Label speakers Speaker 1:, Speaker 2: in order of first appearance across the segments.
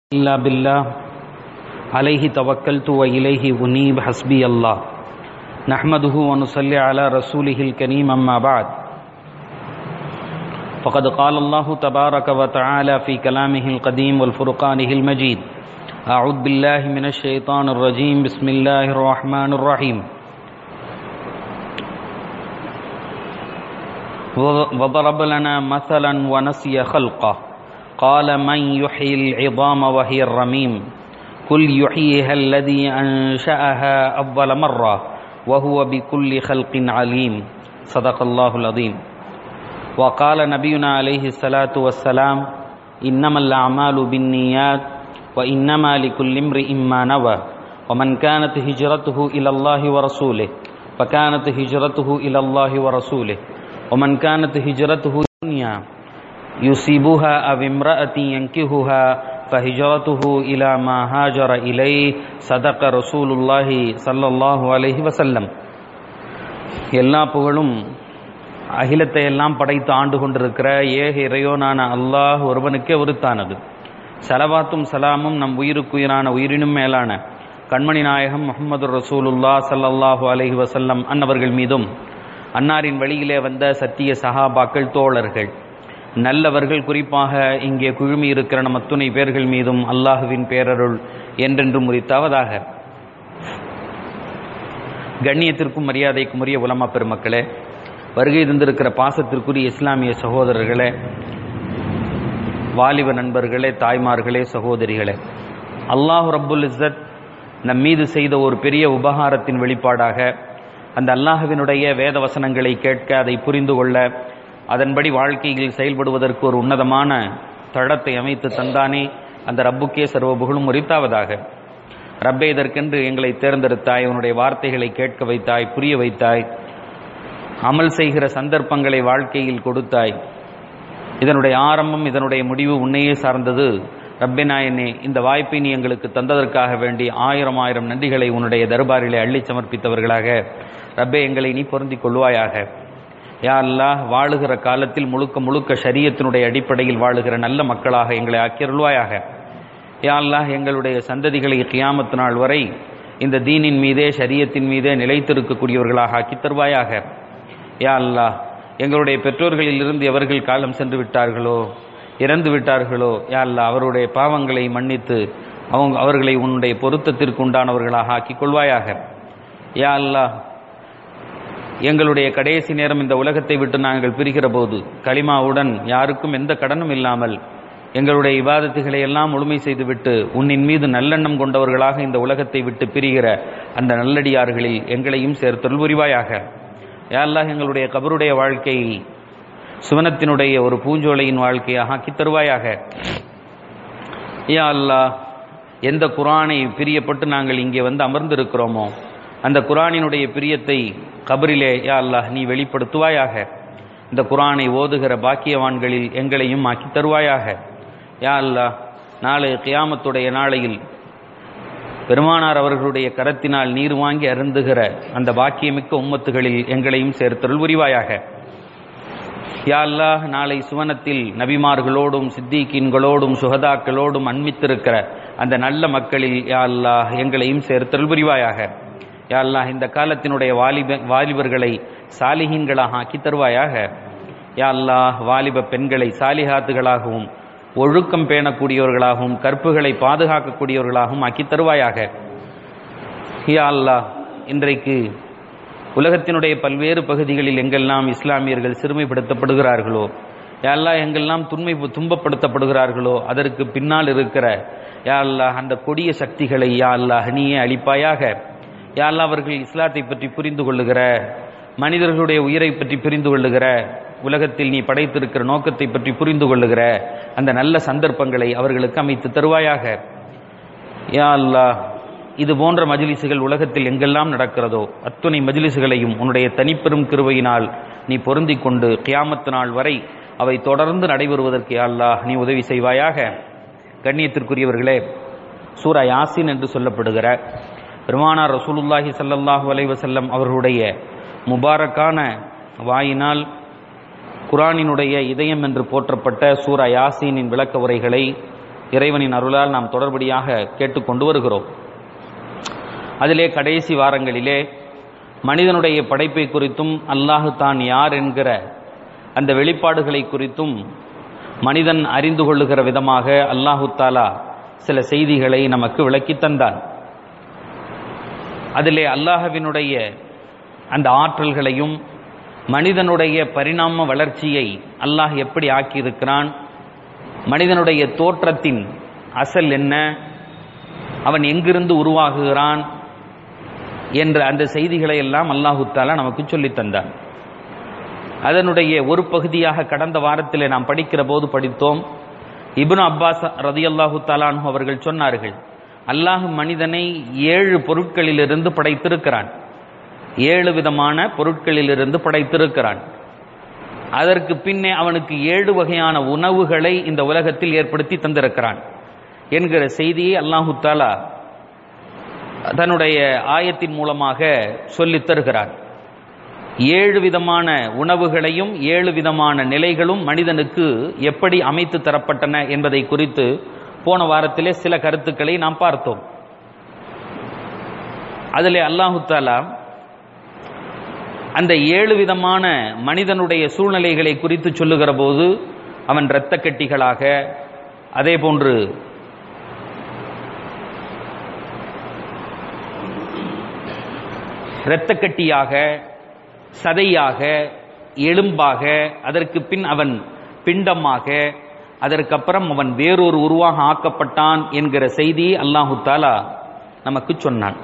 Speaker 1: إلا بالله عليه توكلت وإليه أنيب حسبي الله نحمده ونصلي على رسوله الكريم أما بعد فقد قال الله تبارك وتعالى في كلامه القديم والفرقانه المجيد أعوذ بالله من الشيطان الرجيم بسم الله الرحمن الرحيم وضرب لنا مثلا ونسي خلقه قال من يحيي العظام وهي الرميم قل يحييها الذي أنشأها أول مرة وهو بكل خلق عليم صدق الله العظيم وقال نبينا عليه الصلاة والسلام إنما الأعمال بالنيات وإنما لكل امرئ ما نوى ومن كانت هجرته إلى الله ورسوله فكانت هجرته إلى الله ورسوله ومن كانت هجرته دنيا يصيبها أو امرأة ينكهها فهجرته إلى ما هاجر إليه صدق رسول الله صلى الله عليه وسلم எல்லா புகழும் அகிலத்தை எல்லாம் படைத்து ஆண்டு கொண்டிருக்கிற ஏக இறையோனான அல்லாஹ் ஒருவனுக்கே உருத்தானது சலவாத்தும் சலாமும் நம் உயிருக்குயிரான உயிரினும் மேலான கண்மணி நாயகம் முகமது ரசூலுல்லா சல்லல்லாஹு அலஹி வசல்லம் அன்னவர்கள் மீதும் அன்னாரின் வழியிலே வந்த சத்திய சஹாபாக்கள் தோழர்கள் நல்லவர்கள் குறிப்பாக இங்கே குழுமி இருக்கிற நம் அத்துணை பேர்கள் மீதும் அல்லாஹுவின் பேரருள் என்றென்றும் முறித்தாவதாக கண்ணியத்திற்கும் மரியாதைக்கும் உரிய உலமா பெருமக்களே வருகை தந்திருக்கிற பாசத்திற்குரிய இஸ்லாமிய சகோதரர்களே வாலிப நண்பர்களே தாய்மார்களே சகோதரிகளே அல்லாஹு ரப்புல் இஸ்ஸத் நம் மீது செய்த ஒரு பெரிய உபகாரத்தின் வெளிப்பாடாக அந்த அல்லாஹுவினுடைய வேத வசனங்களை கேட்க அதை புரிந்து கொள்ள அதன்படி வாழ்க்கையில் செயல்படுவதற்கு ஒரு உன்னதமான தளத்தை அமைத்து தந்தானே அந்த ரப்புக்கே சர்வ புகழும் உரித்தாவதாக ரப்பே இதற்கென்று எங்களை தேர்ந்தெடுத்தாய் உன்னுடைய வார்த்தைகளை கேட்க வைத்தாய் புரிய வைத்தாய் அமல் செய்கிற சந்தர்ப்பங்களை வாழ்க்கையில் கொடுத்தாய் இதனுடைய ஆரம்பம் இதனுடைய முடிவு உன்னையே சார்ந்தது ரப்பே நாயனே இந்த வாய்ப்பை நீ எங்களுக்கு தந்ததற்காக வேண்டி ஆயிரம் ஆயிரம் நன்றிகளை உன்னுடைய தர்பாரிலே அள்ளி சமர்ப்பித்தவர்களாக ரப்பே எங்களை நீ பொருந்திக் கொள்வாயாக யா அல்லாஹ் வாழுகிற காலத்தில் முழுக்க முழுக்க சரியத்தினுடைய அடிப்படையில் வாழுகிற நல்ல மக்களாக எங்களை ஆக்கியருள்வாயாக யா அல்லாஹ் எங்களுடைய சந்ததிகளை கியாமத்து நாள் வரை இந்த தீனின் மீதே சரியத்தின் மீதே நிலைத்திருக்கக்கூடியவர்களாக ஆக்கி தருவாயாக யா அல்லாஹ் எங்களுடைய பெற்றோர்களிலிருந்து எவர்கள் காலம் சென்று விட்டார்களோ இறந்து விட்டார்களோ யா அல்லாஹ் அவருடைய பாவங்களை மன்னித்து அவங்க அவர்களை உன்னுடைய பொருத்தத்திற்கு உண்டானவர்களாக ஆக்கிக் கொள்வாயாக யா அல்லாஹ் எங்களுடைய கடைசி நேரம் இந்த உலகத்தை விட்டு நாங்கள் பிரிகிற போது களிமாவுடன் யாருக்கும் எந்த கடனும் இல்லாமல் எங்களுடைய இவாதத்துகளை எல்லாம் முழுமை செய்துவிட்டு உன்னின் மீது நல்லெண்ணம் கொண்டவர்களாக இந்த உலகத்தை விட்டு பிரிகிற அந்த நல்லடியார்களில் எங்களையும் சேர்த்தொல் புரிவாயாக யாரெல்லாம் எங்களுடைய கபருடைய வாழ்க்கை சுவனத்தினுடைய ஒரு பூஞ்சோலையின் வாழ்க்கையாக ஆக்கி தருவாயாக யா அல்லாஹ் எந்த குரானை பிரியப்பட்டு நாங்கள் இங்கே வந்து அமர்ந்திருக்கிறோமோ அந்த குரானினுடைய பிரியத்தை கபரிலே யா அல்லாஹ் நீ வெளிப்படுத்துவாயாக இந்த குரானை ஓதுகிற பாக்கியவான்களில் எங்களையும் ஆக்கி தருவாயாக யா அல்லாஹ் நாளை கியாமத்துடைய நாளையில் பெருமானார் அவர்களுடைய கரத்தினால் நீர் வாங்கி அருந்துகிற அந்த பாக்கியமிக்க உம்மத்துகளில் எங்களையும் சேர்த்தருள் புரிவாயாக யா அல்லாஹ் நாளை சுவனத்தில் நபிமார்களோடும் சித்திகீன்களோடும் சுகதாக்களோடும் அன்மித்திருக்கிற அந்த நல்ல மக்களில் யா அல்லாஹ் எங்களையும் சேர்த்தருள் புரிவாயாக யா அல்லாஹ் இந்த காலத்தினுடைய வாலிப வாலிபர்களை சாலிஹீன்களாக ஆக்கி தருவாயாக யா அல்லாஹ் வாலிப பெண்களை சாலிஹாத்துகளாகவும் ஒழுக்கம் பேணக்கூடியவர்களாகவும் கற்புகளை பாதுகாக்கக்கூடியவர்களாகவும் ஆக்கி தருவாயாக யா அல்லாஹ் இன்றைக்கு உலகத்தினுடைய பல்வேறு பகுதிகளில் எங்கெல்லாம் இஸ்லாமியர்கள் சிறுமைப்படுத்தப்படுகிறார்களோ யாரெல்லாம் எங்கெல்லாம் துண்மை துன்பப்படுத்தப்படுகிறார்களோ அதற்கு பின்னால் இருக்கிற யா அல்லாஹ் அந்த கொடிய சக்திகளை யா அல்லாஹ் நீயே அளிப்பாயாக யா அல்லாஹ் அவர்கள் இஸ்லாத்தை பற்றி புரிந்து கொள்ளுகிற மனிதர்களுடைய உயிரை பற்றி புரிந்து கொள்ளுகிற உலகத்தில் நீ படைத்திருக்கிற நோக்கத்தை பற்றி புரிந்து கொள்ளுகிற அந்த நல்ல சந்தர்ப்பங்களை அவர்களுக்கு அமைத்து தருவாயாக யா அல்லாஹ் இது போன்ற மஜிலிசுகள் உலகத்தில் எங்கெல்லாம் நடக்கிறதோ அத்துணை மஜிலிசுகளையும் உன்னுடைய தனிப்பெரும் கிருவையினால் நீ பொருந்திக் கொண்டு கியாமத்து நாள் வரை அவை தொடர்ந்து நடைபெறுவதற்கு அல்லாஹ் நீ உதவி செய்வாயாக கண்ணியத்திற்குரியவர்களே சூரா யாசின் என்று சொல்லப்படுகிற பெருமானார் ரசூலுல்லாஹி சல்லல்லாஹு அலைவசல்லம் அவர்களுடைய முபாரக்கான வாயினால் குரானினுடைய இதயம் என்று போற்றப்பட்ட சூரா யாசீனின் விளக்க உரைகளை இறைவனின் அருளால் நாம் தொடர்படியாக கேட்டுக்கொண்டு வருகிறோம் அதிலே கடைசி வாரங்களிலே மனிதனுடைய படைப்பை குறித்தும் அல்லாஹு தான் யார் என்கிற அந்த வெளிப்பாடுகளை குறித்தும் மனிதன் அறிந்து கொள்ளுகிற விதமாக அல்லாஹு தாலா சில செய்திகளை நமக்கு விளக்கித் தந்தான் அதிலே அல்லாஹவினுடைய அந்த ஆற்றல்களையும் மனிதனுடைய பரிணாம வளர்ச்சியை அல்லாஹ் எப்படி ஆக்கியிருக்கிறான் மனிதனுடைய தோற்றத்தின் அசல் என்ன அவன் எங்கிருந்து உருவாகுகிறான் என்ற அந்த செய்திகளை எல்லாம் அல்லாஹு தாலா நமக்கு சொல்லித் தந்தான் அதனுடைய ஒரு பகுதியாக கடந்த வாரத்தில் நாம் படிக்கிற போது படித்தோம் இப்னு அப்பாஸ் ரதி அல்லாஹு தாலானு அவர்கள் சொன்னார்கள் அல்லாஹ் மனிதனை ஏழு பொருட்களிலிருந்து படைத்திருக்கிறான் ஏழு விதமான பொருட்களிலிருந்து படைத்திருக்கிறான் அதற்கு பின்னே அவனுக்கு ஏழு வகையான உணவுகளை இந்த உலகத்தில் ஏற்படுத்தி தந்திருக்கிறான் என்கிற செய்தியை அல்லாஹு தாலா தன்னுடைய ஆயத்தின் மூலமாக சொல்லித் தருகிறான் ஏழு விதமான உணவுகளையும் ஏழு விதமான நிலைகளும் மனிதனுக்கு எப்படி அமைத்து தரப்பட்டன என்பதை குறித்து போன வாரத்திலே சில கருத்துக்களை நாம் பார்த்தோம் அதிலே அல்லாஹு தாலா அந்த ஏழு விதமான மனிதனுடைய சூழ்நிலைகளை குறித்து சொல்லுகிற போது அவன் இரத்த கட்டிகளாக அதே போன்று இரத்தக்கட்டியாக சதையாக எலும்பாக அதற்கு பின் அவன் பிண்டமாக அதற்கப்புறம் அவன் வேறொரு உருவாக ஆக்கப்பட்டான் என்கிற செய்தி அல்லாஹு தாலா நமக்கு சொன்னான்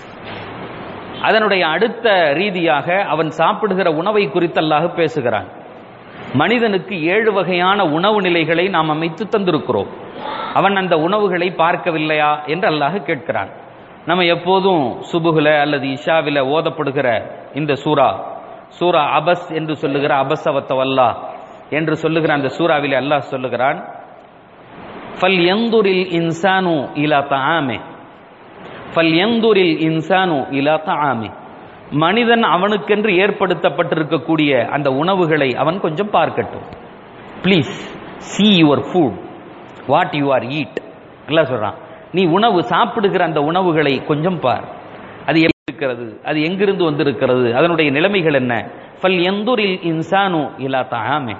Speaker 1: அதனுடைய அடுத்த ரீதியாக அவன் சாப்பிடுகிற உணவை குறித்து அல்லாஹ் பேசுகிறான் மனிதனுக்கு ஏழு வகையான உணவு நிலைகளை நாம் அமைத்து தந்திருக்கிறோம் அவன் அந்த உணவுகளை பார்க்கவில்லையா என்று அல்லாஹ் கேட்கிறான் நம்ம எப்போதும் சுபுகுல அல்லது இஷாவில ஓதப்படுகிற இந்த சூரா சூரா அபஸ் என்று சொல்லுகிற அபசவத்தவல்லா என்று சொல்லுகிற அந்த சூறாவிலே அல்லாஹ் சொல்லுகிறான் ஃபல் எந்துரில் இன்சானு இலா தஆமே ஃபல் எந்துரில் இன்சானு இலா தஆமே மனிதன் அவனுக்கென்று ஏற்படுத்தப்பட்டிருக்கக்கூடிய அந்த உணவுகளை அவன் கொஞ்சம் பார்க்கட்டும் please see your food what you are eat எல்லாம் சொல்றான் நீ உணவு சாப்பிடுகிற அந்த உணவுகளை கொஞ்சம் பார் அது எப்படி இருக்கிறது அது எங்கிருந்து வந்திருக்கிறது அதனுடைய நிலைமைகள் என்ன ஃபல் எந்துரில் இன்சானு இலா தஆமே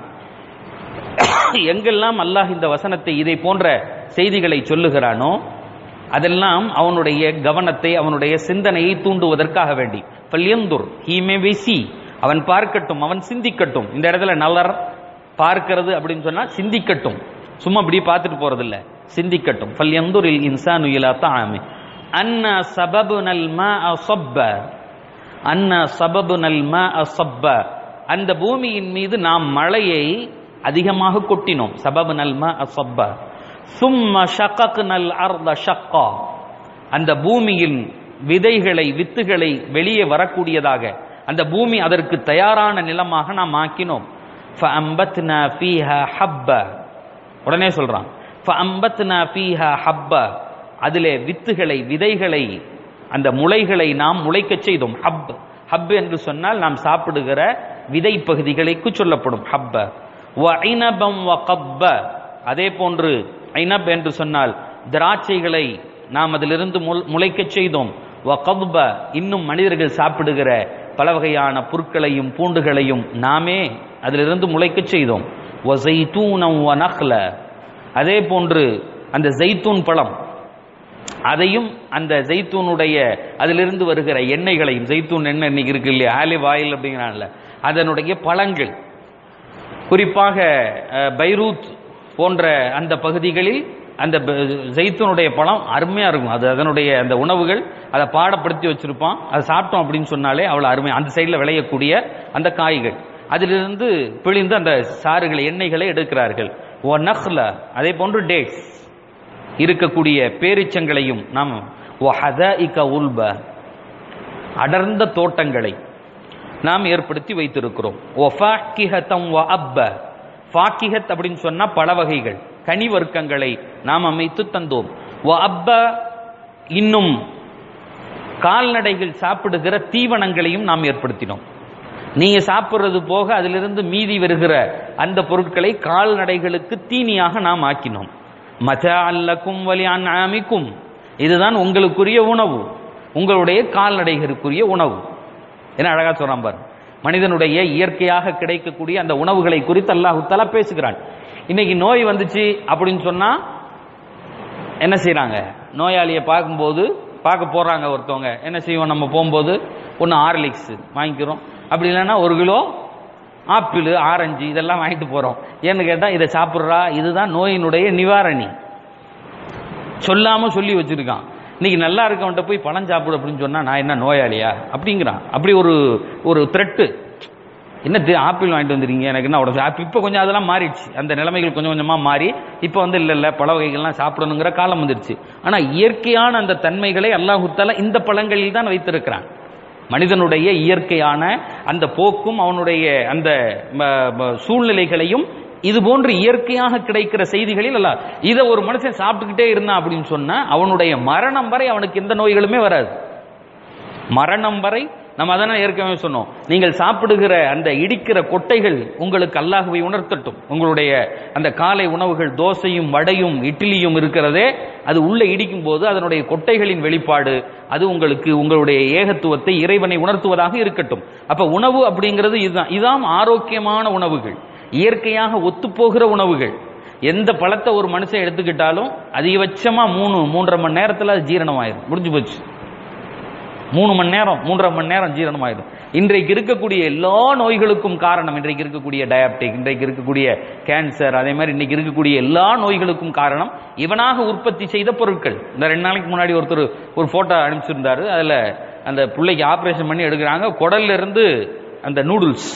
Speaker 1: எங்கெல்லாம் அல்லாஹ் இந்த வசனத்தை இதை போன்ற செய்திகளை சொல்லுகிறானோ அதெல்லாம் அவனுடைய கவனத்தை அவனுடைய சிந்தனையை தூண்டுவதற்காக வேண்டி பல்யந்தூர் ஹீ மே சி அவன் பார்க்கட்டும் அவன் சிந்திக்கட்டும் இந்த இடத்துல நல்லர் பார்க்கிறது அப்படின்னு சொன்னா சிந்திக்கட்டும் சும்மா இப்படி பார்த்துட்டு போறது இல்ல சிந்திக்கட்டும் பல்யந்தூரில் இன்சானு இலா தாமே அன்னா சபபு நல் மா அசப்ப அன்னா சபபு நல் மா அசப்ப அந்த பூமியின் மீது நாம் மழையை அதிகமாக கொட்டினோம் சபபு நல் மா அசப்ப சும்ம ஷக்கக்னல் அர்த ஷக்கா அந்த பூமியின் விதைகளை வித்துகளை வெளியே வரக்கூடியதாக அந்த பூமி அதற்கு தயாரான நிலமாக நாம் ஆக்கினோம் ஃபஅம்பத்னா ஃபீஹா ஹப்ப உடனே சொல்றான் ஃபஅம்பத்னா ஃபீஹா ஹப்ப அதிலே வித்துகளை விதைகளை அந்த முளைகளை நாம் முளைக்கச் செய்தோம் ஹப் ஹப் என்று சொன்னால் நாம் சாப்பிடுகிற விதை பகுதிகளுக்கு சொல்லப்படும் ஹப்ப வ ஐனபம் வ கப்ப அதே போன்று ஐனப் என்று சொன்னால் திராட்சைகளை நாம் அதிலிருந்து முளைக்கச் செய்தோம் வகத்ப இன்னும் மனிதர்கள் சாப்பிடுகிற பல வகையான புற்களையும் பூண்டுகளையும் நாமே அதிலிருந்து முளைக்கச் செய்தோம் வசைத்தூனம் வனஹ்ல அதே போன்று அந்த ஜெய்தூன் பழம் அதையும் அந்த ஜெய்தூனுடைய அதிலிருந்து வருகிற எண்ணெய்களையும் ஜெய்தூன் எண்ணெய் இன்னைக்கு இருக்கு இல்லையா ஆலிவ் ஆயில் அப்படிங்கிறான்ல அதனுடைய பழங்கள் குறிப்பாக பைரூத் போன்ற அந்த பகுதிகளில் அந்த ஜெய்த்தூனுடைய பழம் அருமையா இருக்கும் அது அதனுடைய அந்த உணவுகள் அதை பாடப்படுத்தி வச்சிருப்பான் அதை சாப்பிட்டோம் அப்படின்னு சொன்னாலே அவ்வளவு அருமை அந்த சைடில் விளையக்கூடிய அந்த காய்கள் அதிலிருந்து பிழிந்து அந்த சாறுகளை எண்ணெய்களை எடுக்கிறார்கள் ஓ நஹ்ல அதே போன்று டேட்ஸ் இருக்கக்கூடிய பேரிச்சங்களையும் நாம் ஓ ஹத இக்க உல்ப அடர்ந்த தோட்டங்களை நாம் ஏற்படுத்தி வைத்திருக்கிறோம் ஓ ஃபாக்கிஹத்தம் வ அப்ப ஃபாக்கிஹத் அப்படின்னு சொன்னா பல வகைகள் கனி வர்க்கங்களை நாம் அமைத்து தந்தோம் வ அப்ப இன்னும் கால்நடைகள் சாப்பிடுகிற தீவனங்களையும் நாம் ஏற்படுத்தினோம் நீங்க சாப்பிடுறது போக அதிலிருந்து மீதி வருகிற அந்த பொருட்களை கால்நடைகளுக்கு தீனியாக நாம் ஆக்கினோம் மச்சா அல்லக்கும் வலி அன்ஆமிக்கும் இதுதான் உங்களுக்குரிய உணவு உங்களுடைய கால்நடைகளுக்குரிய உணவு என்ன அழகா சொல்றான் பாரு மனிதனுடைய இயற்கையாக கிடைக்கக்கூடிய அந்த உணவுகளை குறித்து அல்லாஹு தஆலா பேசுகிறான் இன்னைக்கு நோய் வந்துச்சு அப்படின்னு சொன்னா என்ன செய்றாங்க நோயாளியை பார்க்கும்போது பார்க்க போறாங்க ஒருத்தவங்க என்ன செய்வோம் நம்ம போகும்போது ஒன்று ஆர்லிக்ஸ் வாங்கிக்கிறோம் அப்படி இல்லைன்னா ஒரு கிலோ ஆப்பிள் ஆரஞ்சு இதெல்லாம் வாங்கிட்டு போறோம் ஏன்னு கேட்டால் இதை சாப்பிட்றா இதுதான் நோயினுடைய நிவாரணி சொல்லாம சொல்லி வச்சிருக்கான் இன்னைக்கு நல்லா இருக்கவன்ட்ட போய் பழம் சாப்பிடு அப்படின்னு சொன்னா நான் என்ன நோயாளியா அப்படிங்கிறான் அப்படி ஒரு ஒரு த்ரெட்டு என்ன தி- ஆப்பிள் வாங்கிட்டு வந்துருக்கீங்க எனக்கு என்ன உடம்பு ஆப்பிள் இப்போ கொஞ்சம் அதெல்லாம் மாறிடுச்சு அந்த நிலைமைகள் கொஞ்சம் கொஞ்சமா மாறி இப்போ வந்து இல்ல இல்ல பழ வகைகள்லாம் சாப்பிடணுங்கிற காலம் வந்துருச்சு ஆனா இயற்கையான அந்த தன்மைகளை அல்லாஹு தஆலா இந்த பழங்களில் தான் வைத்திருக்கிறான் மனிதனுடைய இயற்கையான அந்த போக்கும் அவனுடைய அந்த ம, ம, சூழ்நிலைகளையும் இது போன்று இயற்கையாக கிடைக்கிற செய்திகளில் அல்ல இதை ஒரு மனுஷன் சாப்பிட்டுக்கிட்டே இருந்தான் அப்படின்னு சொன்னா அவனுடைய மரணம் வரை அவனுக்கு எந்த நோய்களுமே வராது மரணம் வரை நம்ம அதானே ஏற்கனவே சொன்னோம் நீங்கள் சாப்பிடுகிற அந்த இடிக்கிற கொட்டைகள் உங்களுக்கு அல்லாஹுவை உணர்த்தட்டும் உங்களுடைய அந்த காலை உணவுகள் தோசையும் வடையும் இட்லியும் இருக்கிறதே அது உள்ள இடிக்கும் போது அதனுடைய கொட்டைகளின் வெளிப்பாடு அது உங்களுக்கு உங்களுடைய ஏகத்துவத்தை இறைவனை உணர்த்துவதாக இருக்கட்டும் அப்ப உணவு அப்படிங்கிறது இதுதான் இதாம் ஆரோக்கியமான உணவுகள் இயற்கையாக ஒத்துப்போகிற உணவுகள் எந்த பழத்தை ஒரு மனுஷன் எடுத்துக்கிட்டாலும் அதிகபட்சமா மூணு மூன்றரை மணி நேரத்துல அது ஜீரணமாயிரும் முடிஞ்சு போச்சு மூணு மணி நேரம் மூன்றரை மணி நேரம் ஜீரணம் ஆயிடும் இன்றைக்கு இருக்கக்கூடிய எல்லா நோய்களுக்கும் காரணம் இன்றைக்கு இருக்கக்கூடிய டயபெட்டிக் இன்றைக்கு இருக்கக்கூடிய கேன்சர் அதே மாதிரி இன்னைக்கு இருக்கக்கூடிய எல்லா நோய்களுக்கும் காரணம் இவனாக உற்பத்தி செய்த பொருட்கள் இந்த ரெண்டு நாளைக்கு முன்னாடி ஒருத்தர் ஒரு போட்டோ அனுப்பிச்சிருந்தாரு அதுல அந்த பிள்ளைக்கு ஆபரேஷன் பண்ணி எடுக்கிறாங்க குடல்ல இருந்து அந்த நூடுல்ஸ்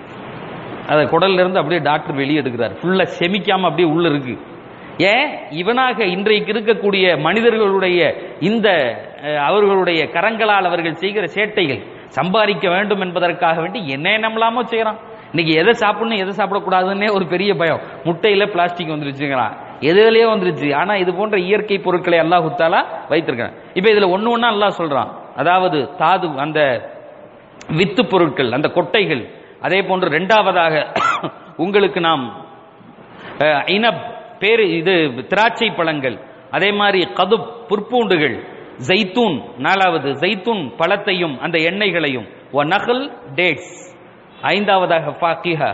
Speaker 1: அதை குடல்ல இருந்து அப்படியே டாக்டர் வெளியே எடுக்கிறார் ஃபுல்லா செமிக்காம அப்படியே உள்ள இருக்கு ஏன் இவனாக இன்றைக்கு இருக்கக்கூடிய மனிதர்களுடைய இந்த அஹ், அவர்களுடைய கரங்களால் அவர்கள் செய்கிற சேட்டைகள் சம்பாதிக்க வேண்டும் என்பதற்காக வேண்டி என்ன என்னமெல்லாமோ செய்யறான் இன்னைக்கு எதை சாப்பிடணும் எதை சாப்பிடக்கூடாதுன்னே ஒரு பெரிய பயம் முட்டையில பிளாஸ்டிக் வந்துருச்சுங்கிறான் எதுலயே வந்துருச்சு ஆனா இது போன்ற இயற்கை பொருட்களை அல்லாஹ் தாலா வைத்திருக்கான் இப்ப இதுல ஒண்ணு ஒண்ணா அல்லாஹ் சொல்றான் அதாவது தாது அந்த வித்து பொருட்கள் அந்த கொட்டைகள் அதே போன்று இரண்டாவதாக உங்களுக்கு நாம் அஹ், இனப் பேரு இது திராட்சை பழங்கள் அதே மாதிரி கதுப் புற்பூண்டுகள் ஜைத்தூன் நாலாவது ஜைத்தூன் பழத்தையும் அந்த எண்ணெய்களையும் வ நகல் டேட்ஸ் ஐந்தாவதாக ஃபாக்கிஹா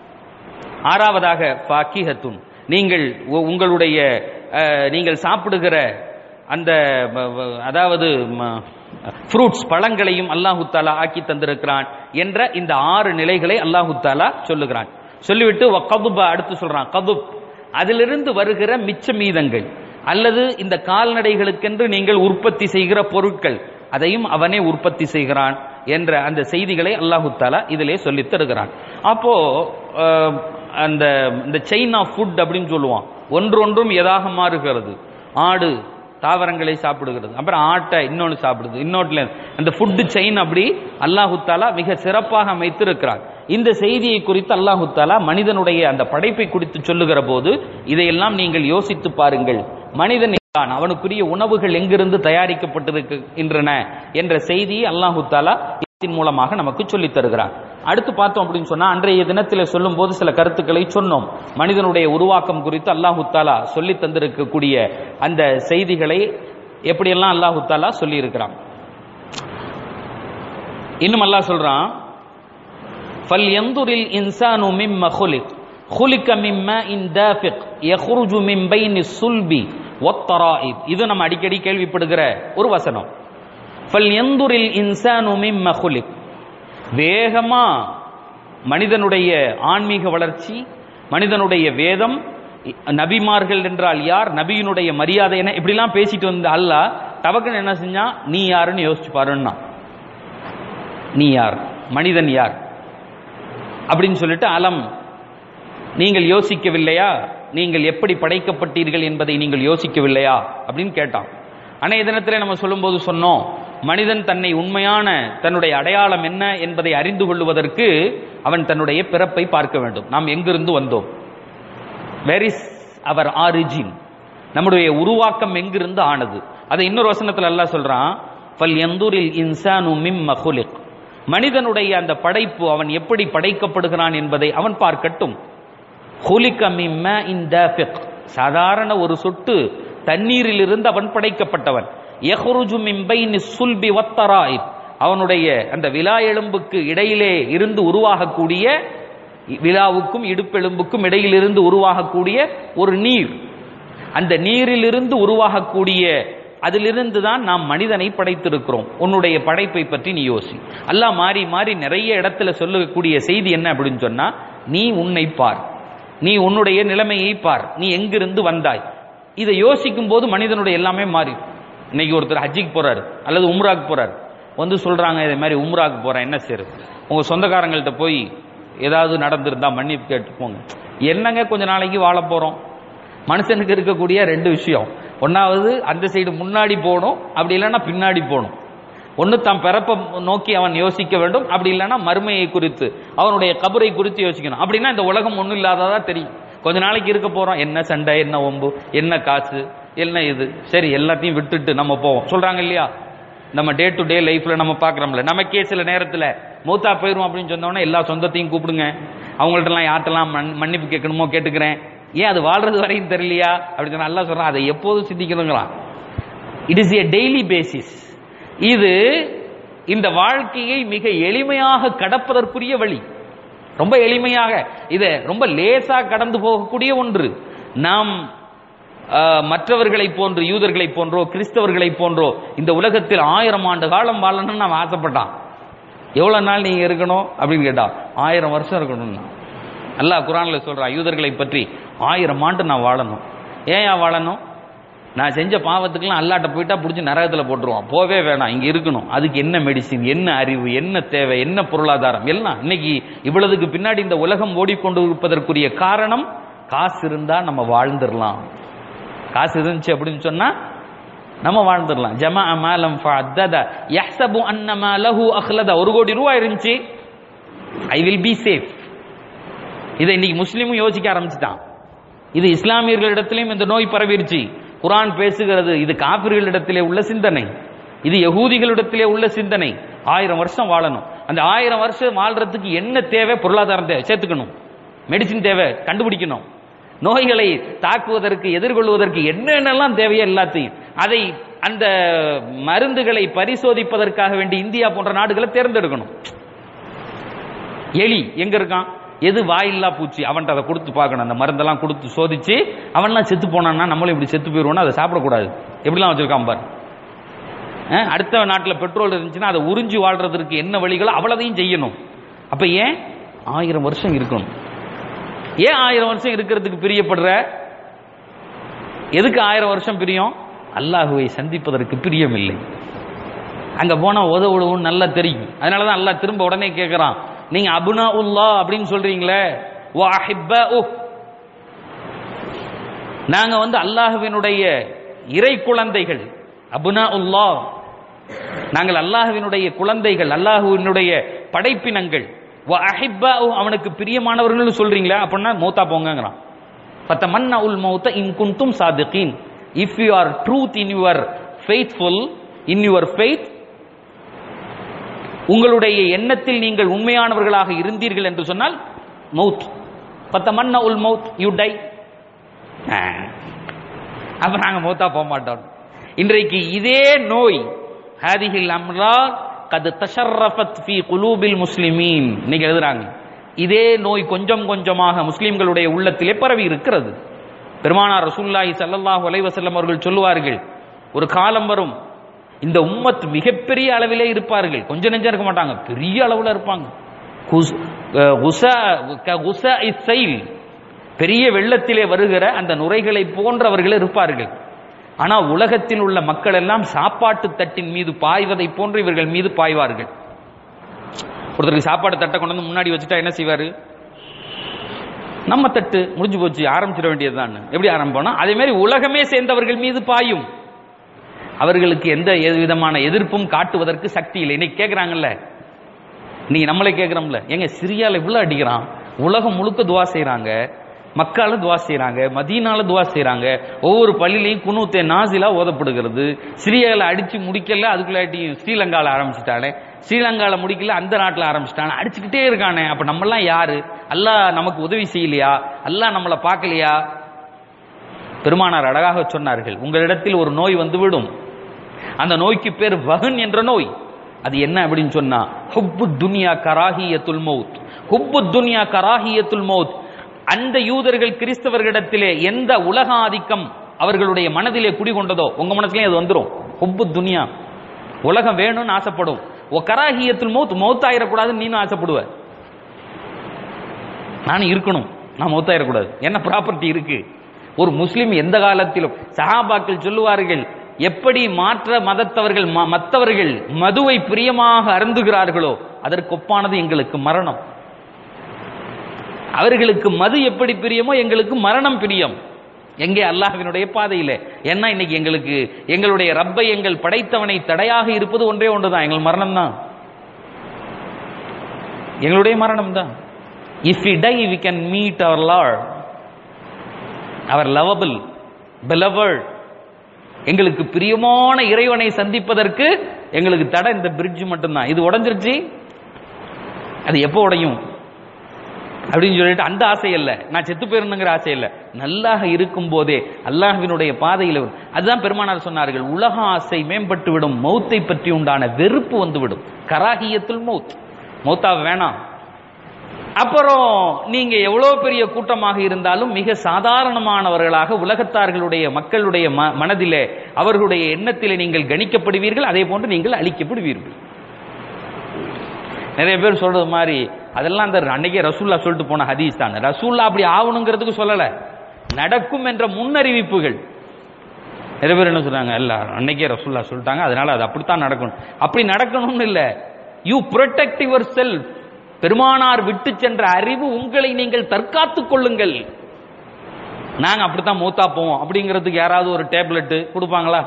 Speaker 1: ஆறாவதாக ஃபாக்கிஹத்துன் நீங்கள் உ- உங்களுடைய அஹ், நீங்கள் சாப்பிடுகிற அந்த வ- வ- அதாவது ஃப்ரூட்ஸ் பழங்களையும் அல்லாஹு தாலா ஆக்கி தந்திருக்கிறான் என்ற இந்த ஆறு நிலைகளை அல்லாஹு தாலா சொல்லுகிறான் சொல்லிவிட்டு வ கதுப அடுத்து சொல்றான் கதுப் அதிலிருந்து வருகிற மிச்ச மீதங்கள் அல்லது இந்த கால்நடைகளுக்கென்று நீங்கள் உற்பத்தி செய்கிற பொருட்கள் அதையும் அவனே உற்பத்தி செய்கிறான் என்ற அந்த செய்திகளை அல்லாஹு தாலா இதிலே சொல்லித் தருகிறான் அப்போ அஹ், அந்த இந்த செயின் ஆஃப் ஃபுட் அப்படின்னு சொல்லுவான் ஒன்றொன்றும் எதாக மாறுகிறது ஆடு தாவரங்களை சாப்பிடுகிறது அப்புறம் ஆட்டை இன்னொன்று சாப்பிடுது இன்னொன்றுல அந்த ஃபுட் செயின் அப்படி அல்லாஹு தாலா மிக சிறப்பாக அமைத்திருக்கிறார் இந்த செய்தியை குறித்து அல்லாஹு தாலா மனிதனுடைய அந்த படைப்பை குறித்து சொல்லுகிற போது இதையெல்லாம் நீங்கள் யோசித்து பாருங்கள் மனிதன் இருக்கிறான். அவனுக்குரிய உணவுகள் எங்கிருந்து தயாரிக்கப்பட்டிருக்கின்றன என்ற செய்தியை அல்லாஹு தாலா இதன் மூலமாக நமக்கு சொல்லித் தருகிறார் அடுத்து பார்த்தோம் அப்படின்னு சொன்னா அன்றைய தினத்தில் சொல்லும் போது சில கருத்துக்களை சொன்னோம் மனிதனுடைய உருவாக்கம் குறித்து அல்லாஹு தாலா சொல்லி தந்திருக்கக்கூடிய அந்த செய்திகளை எப்படியெல்லாம் அல்லாஹு தாலா சொல்லி இருக்கிறான் இன்னும் அல்லாஹ் சொல்றான் ஃபல் யந்துரில் இன்சானு மிம்ம خُلِقَ خُلِقَ من ماء دافق يخرج من بين الصلب والترائب இது நம்ம அடிக்கடி கேள்விப்படுகிற ஒரு வசனம் ஃபல் யந்துரில் இன்சானு மிம்ம خُلِقَ வேகமா மனிதனுடைய ஆன்மீக வளர்ச்சி மனிதனுடைய வேதம் நபிமார்கள் என்றால் யார் நபியினுடைய மரியாதை என்ன இப்படிலாம் பேசிட்டு வந்த அல்லாஹ் டபக்குன்னு என்ன செஞ்சா நீ யாருன்னு யோசிச்சு பாருன்னா நீ யார் மனிதன் யார் அப்படின்னு சொல்லிட்டு அலம் நீங்கள் யோசிக்கவில்லையா நீங்கள் எப்படி படைக்கப்பட்டீர்கள் என்பதை நீங்கள் யோசிக்கவில்லையா அப்படின்னு கேட்டான் அன்னைய தினத்திலே நம்ம சொல்லும்போது சொன்னோம் மனிதன் தன்னை உண்மையான தன்னுடைய அடையாளம் என்ன என்பதை அறிந்து கொள்வதற்கு அவன் தன்னுடைய பிறப்பை பார்க்க வேண்டும் நாம் எங்கிருந்து வந்தோம் வேர் இஸ் அவர் ஆரிஜின் நம்முடைய உருவாக்கம் எங்கிருந்து ஆனது அதை இன்னொரு வசனத்துல அல்லாஹ் சொல்றான் ஃபல் யந்துரில் இன்சானு மிம்ம خُلِقَ மனிதனுடைய அந்த படைப்பு அவன் எப்படி படைக்கப்படுகிறான் என்பதை அவன் பார்க்கட்டும் خُلِقَ மின் مَاءٍ دَافِقٍ சாதாரண ஒரு சொட்டு தண்ணீரிலிருந்து அவன் படைக்கப்பட்டவன் யஹ்ருஜு மின் பைனி சுல்பி வத்தராயிப் அவனுடைய அந்த விலா எலும்புக்கு இடையிலே இருந்து உருவாகக்கூடிய விழாவுக்கும் இடுப்பெலும்புக்கும் இடையிலிருந்து உருவாகக்கூடிய ஒரு நீர் அந்த நீரிலிருந்து உருவாகக்கூடிய அதிலிருந்து தான் நாம் மனிதனை படைத்திருக்கிறோம் உன்னுடைய படைப்பை பற்றி நீ யோசி அல்லாஹ் மாறி மாறி நிறைய இடத்துல சொல்லக்கூடிய செய்தி என்ன அப்படின்னு சொன்னா நீ உன்னை பார் நீ உன்னுடைய நிலைமையை பார் நீ எங்கிருந்து வந்தாய் இதை யோசிக்கும் போது மனிதனுடைய எல்லாமே மாறி இன்னைக்கு ஒருத்தர் ஹஜ்ஜிக்கு போறாரு அல்லது உம்ராக்கு போறாரு வந்து சொல்றாங்க இதே மாதிரி உம்ராக்கு போறேன் என்ன செய்யுது உங்க சொந்தக்காரங்கள்ட்ட போய் ஏதாவது நடந்திருந்தா மன்னிப்பு கேட்டு போங்க என்னங்க கொஞ்ச நாளைக்கு வாழ போறோம் மனுஷனுக்கு இருக்கக்கூடிய ரெண்டு விஷயம் ஒன்னாவது அந்த சைடு முன்னாடி போகணும் அப்படி இல்லைன்னா பின்னாடி போகணும் ஒன்று தான் பிறப்ப நோக்கி அவன் யோசிக்க வேண்டும் அப்படி இல்லைன்னா மறுமையை குறித்து அவனுடைய கபரை குறித்து யோசிக்கணும் அப்படின்னா இந்த உலகம் ஒன்றும் இல்லாததா தெரியும் கொஞ்ச நாளைக்கு இருக்க போறோம் என்ன சண்டை என்ன ஒம்பு என்ன காசு என்ன இது சரி எல்லாத்தையும் விட்டுட்டு நம்ம போவோம் சொல்றாங்க இல்லையா நம்ம டே டு டே லைஃப்ல நம்ம பார்க்குறோம்ல நமக்கே சில நேரத்தில் மூத்தா போயிரும் அப்படின்னு சொன்னோன்னே எல்லா சொந்தத்தையும் கூப்பிடுங்க அவங்கள்ட்டலாம் யார்ட்டெல்லாம் மன் மன்னிப்பு கேட்கணுமோ கேட்டுக்கிறேன் ஏன் அது வாழ்றது வரையும் தெரியலையா அப்படி சொன்னா நல்லா சொல்றான் அதை எப்போதும் சிந்திக்கணுங்களாம் it is a daily basis இது இந்த வாழ்க்கையை மிக எளிமையாக கடப்பதற்குரிய வழி ரொம்ப எளிமையாக இதை ரொம்ப லேசா கடந்து போகக்கூடிய ஒன்று நாம் ஆஹ், மற்றவர்களைப் போன்று யூதர்களைப் போன்றோ கிறிஸ்தவர்களைப் போன்றோ இந்த உலகத்தில் ஆயிரம் ஆண்டு காலம் வாழணும்னு நாம் ஆசைப்பட்டான் எவ்வளவு நாள் நீங்க இருக்கணும் அப்படின்னு கேட்டா ஆயிரம் வருஷம் இருக்கணும்னா அல்லாஹ் குரான்ல சொல்றான் யூதர்களை பற்றி ஆயிரம் ஆண்டு நான் வாழணும் ஏன் ஏன் வாழணும் நான் செஞ்ச பாவத்துக்கெல்லாம் அல்லாட்ட போயிட்டா பிடிச்சி நரகத்தில் போட்டுருவான் போவே வேணாம் இங்க இருக்கணும் அதுக்கு என்ன மெடிசின் என்ன அறிவு என்ன தேவை என்ன பொருளாதாரம் எல்லாம் இன்னைக்கு இவ்வளவுக்கு பின்னாடி இந்த உலகம் ஓடிக்கொண்டு இருப்பதற்குரிய காரணம் காசு இருந்தா நம்ம வாழ்ந்துடலாம் காசு இருந்துச்சு அப்படின்னு சொன்னா நம்ம வாழ்ந்துடலாம் ஜமா மாலம் ஃபஅத்தத யஹ்சபு அன்ன மாலஹு அஹ்லத ஒரு கோடி ரூபாய் இருந்துச்சு ஐ வில் பி சேஃப் இதை இன்னைக்கு முஸ்லீமும் யோசிக்க ஆரம்பிச்சுட்டான் இது இஸ்லாமியர்களிடத்திலும் இந்த நோய் பரவிருச்சு குரான் பேசுகிறது இது காபிர்களிடத்திலே உள்ள சிந்தனை இது யகூதிகளிடத்திலே உள்ள சிந்தனை ஆயிரம் வருஷம் வாழணும் அந்த ஆயிரம் வருஷம் வாழ்றதுக்கு என்ன தேவை பொருளாதாரம் தேவை சேர்த்துக்கணும் மெடிசின் தேவை கண்டுபிடிக்கணும் நோய்களை தாக்குவதற்கு எதிர்கொள்வதற்கு என்னென்னலாம் தேவையோ எல்லாத்தையும் அதை அந்த மருந்துகளை பரிசோதிப்பதற்காக வேண்டி இந்தியா போன்ற நாடுகளை தேர்ந்தெடுக்கணும் எலி எங்க இருக்கான் எது வாயில்லா பூச்சி அவன்கிட்ட அதை கொடுத்து பார்க்கணும் அந்த மருந்தெல்லாம் கொடுத்து சோதிச்சு அவன்லாம் செத்து போனான்னா நம்மளும் இப்படி செத்து போயிடுவோம்னா அதை சாப்பிடக்கூடாது எப்படிலாம் வச்சிருக்கான் பாரு அஹ், அடுத்த நாட்டில் பெட்ரோல் இருந்துச்சுன்னா அதை உறிஞ்சி வாழ்றதுக்கு என்ன வழிகளோ அவ்வளதையும் செய்யணும் அப்ப ஏன் ஆயிரம் வருஷம் இருக்கணும் ஏன் ஆயிரம் வருஷம் இருக்கிறதுக்கு பிரியப்படுற எதுக்கு ஆயிரம் வருஷம் பிரியம் அல்லாஹுவை சந்திப்பதற்கு பிரியம் இல்லை அங்க போனா உதவுடுவும் நல்லா தெரியும் அதனாலதான் அல்லாஹ் திரும்ப உடனே கேட்கிறான் நீங்க அபுனா உல்லா அப்படின்னு சொல்றீங்களே வா அஹிப்பஉ. நாங்க வந்து அல்லாஹுவினுடைய இறை குழந்தைகள் அபுனா உல்லா நாங்கள் அல்லாஹுவினுடைய குழந்தைகள் அல்லாஹுவினுடைய படைப்பினங்கள் வா அஹிப்பஉ, அவனுக்கு பிரியமானவர்கள் சொல்றீங்களா அப்படின்னா மௌத்தா போங்கங்கிறான் ஃபத்தமன்னா உல் மௌத்த இன் குன்தும் சாதிகீன் if you are truth in your faithful in your faith உங்களுடைய எண்ணத்தில் நீங்கள் உண்மையானவர்களாக இருந்தீர்கள் என்று சொன்னால் மவுத் பத்தமன்ன உல் மவுத் யூ டை அப்ப நாங்க மௌத்தா போக மாட்டோம் இன்றைக்கு இதே நோய் ஹாதிஹில் அம்ரா கது தஷர்ரஃபத் ஃபி குலூபில் முஸ்லிமீன் இன்னைக்கு எழுதுறாங்க இதே நோய் கொஞ்சம் கொஞ்சமாக முஸ்லிம்களுடைய உள்ளத்திலே பரவி இருக்கிறது பெருமானார் ரசூலுல்லாஹி ஸல்லல்லாஹு அலைஹி வஸல்லம் அவர்கள் சொல்லுவார்கள் ஒரு காலம் வரும் இந்த உம்மத் மிகப்பெரிய அளவிலே இருப்பார்கள் கொஞ்சம் நெஞ்சம் இருக்க மாட்டாங்க பெரிய அளவுல இருப்பாங்க குஸ்- அஹ் குசா- க- குசா இஸ்ஸைல். பெரிய வெள்ளத்திலே வருகிற அந்த நுரைகளை போன்றவர்கள் இருப்பார்கள் ஆனா உலகத்தில் உள்ள மக்கள் எல்லாம் சாப்பாட்டு தட்டின் மீது பாய்வதை போன்று இவர்கள் மீது பாய்வார்கள் ஒருத்தருக்கு சாப்பாடு தட்டை கொண்டு வந்து முன்னாடி வச்சுட்டா என்ன செய்வாரு நம்ம தட்டு முடிஞ்சு போச்சு ஆரம்பிச்சிட வேண்டியதுதான் எப்படி ஆரம்பிப்போம்னா அதே மாதிரி உலகமே சேர்ந்தவர்கள் மீது பாயும் அவர்களுக்கு எந்த எது விதமான எதிர்ப்பும் காட்டுவதற்கு சக்தி இல்லை இன்னைக்கு கேட்குறாங்கல்ல இன்னைக்கு நம்மளே கேட்குறோம்ல எங்க சிரியால இவ்வளோ அடிக்கிறான் உலகம் முழுக்க துவா செய்றாங்க மக்கால துவா செய்றாங்க மதீனால துவா செய்றாங்க ஒவ்வொரு பள்ளியிலையும் குனூத்தே நாசிலா ஓதப்படுகிறது சிரியால அடிச்சு முடிக்கல அதுக்குள்ளாட்டி ஸ்ரீலங்கால ஆரம்பிச்சிட்டானே ஸ்ரீலங்கால முடிக்கல அந்த நாட்டில் ஆரம்பிச்சிட்டானே அடிச்சுக்கிட்டே இருக்கானே அப்ப நம்மலாம் யாரு அல்லாஹ் நமக்கு உதவி செய்யலையா அல்லாஹ் நம்மளை பார்க்கலையா பெருமானார் அழகாக சொன்னார்கள் உங்களிடத்தில் ஒரு நோய் வந்து விடும் அந்த நோய்க்கு பேர் வஹன் என்ற நோய் அது என்ன அப்படின்னு சொன்னா ஹுப்பு துனியா கராஹியத்துல் மௌத் ஹுப்பு துனியா கராஹியத்துல் மௌத் அந்த யூதர்கள் கிறிஸ்தவர்களிடத்திலே எந்த உலக ஆதிக்கம் அவர்களுடைய மனதிலே குடிகொண்டதோ உங்க மனசுலயும் அது வந்துரும் ஹுப்பு துனியா உலகம் வேணும்னு ஆசைப்படும் ஓ கராஹியத்துல் மௌத் மௌத்தாயிரக்கூடாதுன்னு நீனும் ஆசைப்படுவ நானும் இருக்கணும் நான் மௌத்தாயிரக்கூடாது என்ன ப்ராப்பர்ட்டி இருக்கு ஒரு முஸ்லிம் எந்த காலத்திலும் சஹாபாக்கள் சொல்லுவார்கள் எப்படி மாற்ற மதத்தவர்கள் ம- மத்தவர்கள் மதுவை பிரியமாக அருந்துகிறார்களோ அதற்கு ஒப்பானது எங்களுக்கு மரணம் அவர்களுக்கு மது எப்படி பிரியமோ எங்களுக்கு மரணம் பிரியம் எங்கே அல்லாஹ்வினுடைய பாதையில ஏன்னா இன்னைக்கு எங்களுக்கு எங்களுடைய ரப்பை எங்கள் படைத்தவனை தடையாக இருப்பது ஒன்றே ஒன்றுதான் எங்கள் மரணம் தான் எங்களுடைய மரணம் தான் if we die we can meet our lord our lovable beloved எங்களுக்கு பிரியமான இறைவனை சந்திப்பதற்கு எங்களுக்கு தடை இந்த பிரிட்ஜ் மட்டும்தான் இது உடைஞ்சிருச்சு அது எப்போ உடையும் அப்படின்னு சொல்லிட்டு அந்த ஆசை இல்ல நான் செத்து போயிருந்துங்கிற ஆசை இல்ல நல்லாக இருக்கும் போதே அல்லாஹ்வினுடைய பாதையில் வரும். அதுதான் பெருமானார் சொன்னார்கள் உலக ஆசை மேம்பட்டு விடும் மௌத்தை பற்றி உண்டான வெறுப்பு வந்து விடும் கராகியத்துல் மௌத் மௌத்தா வேணாம் அப்புறம் நீங்க எவ்வளவு பெரிய கூட்டமாக இருந்தாலும் மிக சாதாரணமானவர்களாக உலகத்தார்களுடைய மக்களுடைய ம- மனதிலே அவர்களுடைய எண்ணத்திலே நீங்கள் கணிக்கப்படுவீர்கள் அதே போன்று நீங்கள் அழிக்கப்படுவீர்கள் நிறைய பேர் சொல்றது மாதிரி அதெல்லாம் அந்த அன்னைக்கே ரசூல்லா சொல்லிட்டு போன ஹதீஸ் தான் ரசூல்லா அப்படி ஆகணுங்கிறதுக்கு சொல்லல நடக்கும் என்ற முன்னறிவிப்புகள் நிறைய பேர் என்ன சொல்றாங்க இல்ல அன்னைக்கே ரசூல்லா சொல்லிட்டாங்க அதனால அது அப்படித்தான் நடக்கணும் அப்படி நடக்கணும்னு இல்ல யூ protect யுவர் செல்ஃப் பெருமானார் விட்டு சென்ற அறிவு உங்களை நீங்கள் தற்காத்துக் கொள்ளுங்கள் நாங்க அப்படித்தான் மூத்தா போவோம் அப்படிங்கிறதுக்கு யாராவது ஒரு டேப்லெட் கொடுப்பாங்களா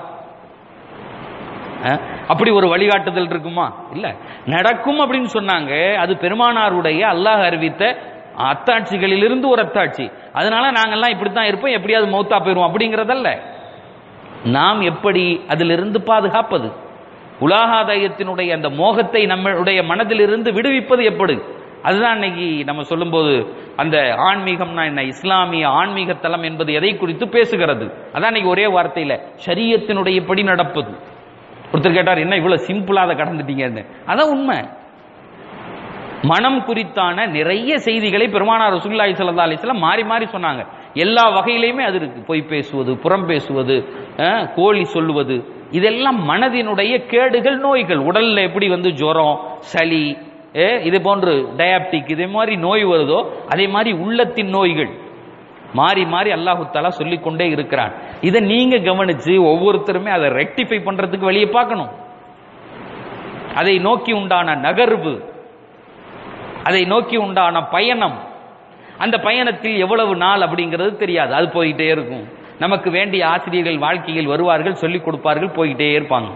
Speaker 1: அஹ், அப்படி ஒரு வழிகாட்டுதல் இருக்குமா இல்ல நடக்கும் அப்படின்னு சொன்னாங்க அது பெருமானாருடைய அல்லாஹ் அறிவித்த அத்தாட்சிகளிலிருந்து ஒரு அத்தாட்சி அதனால நாங்கெல்லாம் இப்படித்தான் இருப்போம் எப்படியாவது மௌத்தா போயிருவோம் அப்படிங்கறதல்ல நாம் எப்படி அதிலிருந்து பாதுகாப்பது உலாகாதயத்தினுடைய அந்த மோகத்தை நம்மளுடைய மனதிலிருந்து விடுவிப்பது எப்படி அதுதான் இன்னைக்கு நம்ம சொல்லும்போது அந்த ஆன்மீகம்னா என்ன இஸ்லாமிய ஆன்மீக தலம் என்பது எதை குறித்து பேசுகிறது அதான் இன்னைக்கு ஒரே வார்த்தையில ஷரியத்தினுடைய படி நடப்பது ஒருத்தர் கேட்டார் என்ன இவ்வளவு சிம்பிளா அதை கடந்துட்டீங்கன்னு அதான் உண்மை மனம் குறித்தான நிறைய செய்திகளை பெருமானார் ரசூலுல்லாஹி ஸல்லல்லாஹு அலைஹி வஸல்லம் மாறி மாறி சொன்னாங்க எல்லா வகையிலையுமே அது இருக்கு பொய் பேசுவது புறம் பேசுவது அஹ், கோழி சொல்லுவது இதெல்லாம் மனதினுடைய கேடுகள் நோய்கள் உடல்ல எப்படி வந்து ஜுரம் சளி அஹ், இது போன்று டயாபிட்டிக் இதே மாதிரி நோய் வருதோ அதே மாதிரி உள்ளத்தின் நோய்கள் மாறி மாறி அல்லாஹு தாலா சொல்லிக் கொண்டே இருக்கிறான் இதை நீங்க கவனிச்சு ஒவ்வொருத்தருமே அதை ரெக்டிஃபை பண்றதுக்கு வெளியே பார்க்கணும் அதை நோக்கி உண்டான நகர்வு அதை நோக்கி உண்டான பயணம் அந்த பயணத்தில் எவ்வளவு நாள் அப்படிங்கிறது தெரியாது அது போயிட்டே இருக்கும் நமக்கு வேண்டிய ஆசிரியர்கள் வாழ்க்கையில் வருவார்கள் சொல்லிக் கொடுப்பார்கள் போயிட்டே இருப்பாங்க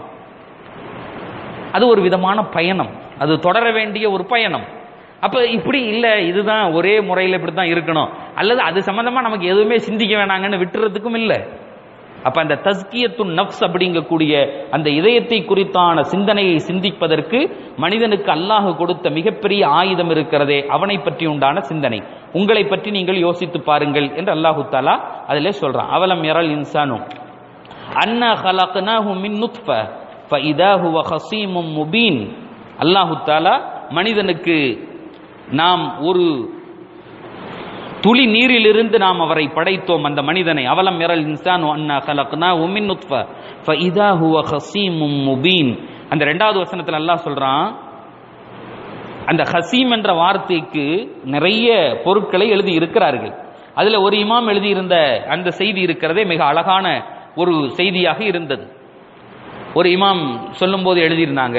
Speaker 1: அது ஒரு விதமான பயணம் அது தொடர வேண்டிய ஒரு பயணம் அப்ப இப்படி இல்ல இதுதான் ஒரே முறையில் இப்படி தான் இருக்கணும் அல்லது அது சம்பந்தமா நமக்கு எதுவுமே சிந்திக்க வேணாங்கன்னு விட்டுறதுக்கும் இல்லை அப்ப அந்த தஸ்கியத்து நப்ஸ் அப்படிங்கக்கூடிய அந்த இதயத்தை குறித்தான சிந்தனையை சிந்திப்பதற்கு மனிதனுக்கு அல்லாஹ் கொடுத்த மிகப்பெரிய ஆயுதம் இருக்கிறதே அவனை பற்றி உண்டான சிந்தனை உங்களை பற்றி நீங்கள் யோசித்து பாருங்கள் என்று அல்லாஹு தாலா அதிலே சொல்றான் அவலம் யரல் இன்சானு அன்னா خلقناه من نطفة فإذا هو خصيم مبين அல்லாஹு தாலா மனிதனுக்கு நாம் ஒரு துளி நீரிலிருந்து நாம் அவரை படைத்தோம் அந்த மனிதனை அவலம் மிரல் இன்சான் அன்னா கலக்னா உமின் நுத்ஃப ஃபஇதா ஹுவ ஹசீமும் முபீன் அந்த ரெண்டாவது வசனத்துல அல்லாஹ் சொல்றான் அந்த ஹசீம் என்ற வார்த்தைக்கு நிறைய பொருட்களை எழுதி இருக்கிறார்கள் அதுல ஒரு இமாம் எழுதியிருந்த அந்த செய்தி இருக்கிறதே மிக அழகான ஒரு செய்தியாக இருந்தது ஒரு இமாம் சொல்லும்போது எழுதியிருந்தாங்க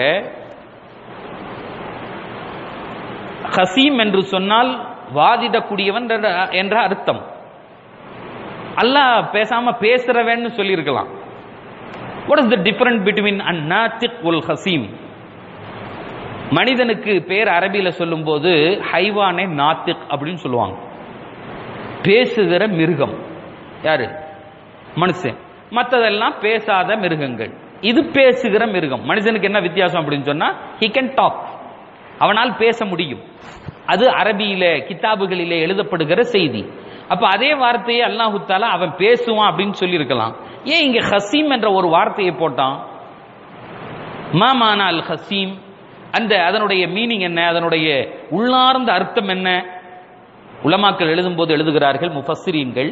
Speaker 1: ஹசீம் என்று சொன்னால் வாதிடக்கூடியவன் என்ற- என்ற அர்த்தம் அல்லாஹ் பேசாம பேசுறவன்னு சொல்லியிருக்கலாம் what is the difference between அன் நாத்திக் உல் ஹசீம் மனிதனுக்கு பேர் அரபியில சொல்லும்போது ஹைவானே நாத்திக் அப்படின்னு சொல்லுவாங்க பேசுகிற மிருகம் யாரு மனுஷன் மற்றதெல்லாம் பேசாத மிருகங்கள் இது பேசுகிற மிருகம் மனிதனுக்கு என்ன வித்தியாசம் அப்படின்னு சொன்னா he can டாக் அவனால் பேச முடியும் அது அரபியில கிதாபுகளிலே எழுதப்படுகிற செய்தி அப்ப அதே வார்த்தையை அல்லாஹு தாலா அவன் பேசுவான் அப்படின்னு சொல்லி இருக்கலாம் ஏன் இங்க ஹசீம் என்ற ஒரு வார்த்தையை போட்டான் மாமானா அல் ஹசீம் அந்த அதனுடைய மீனிங் என்ன அதனுடைய உள்ளார்ந்த அர்த்தம் என்ன உலமாக்கள் எழுதும்போது எழுதுகிறார்கள் முஃபஸ்ஸிரீன்கள்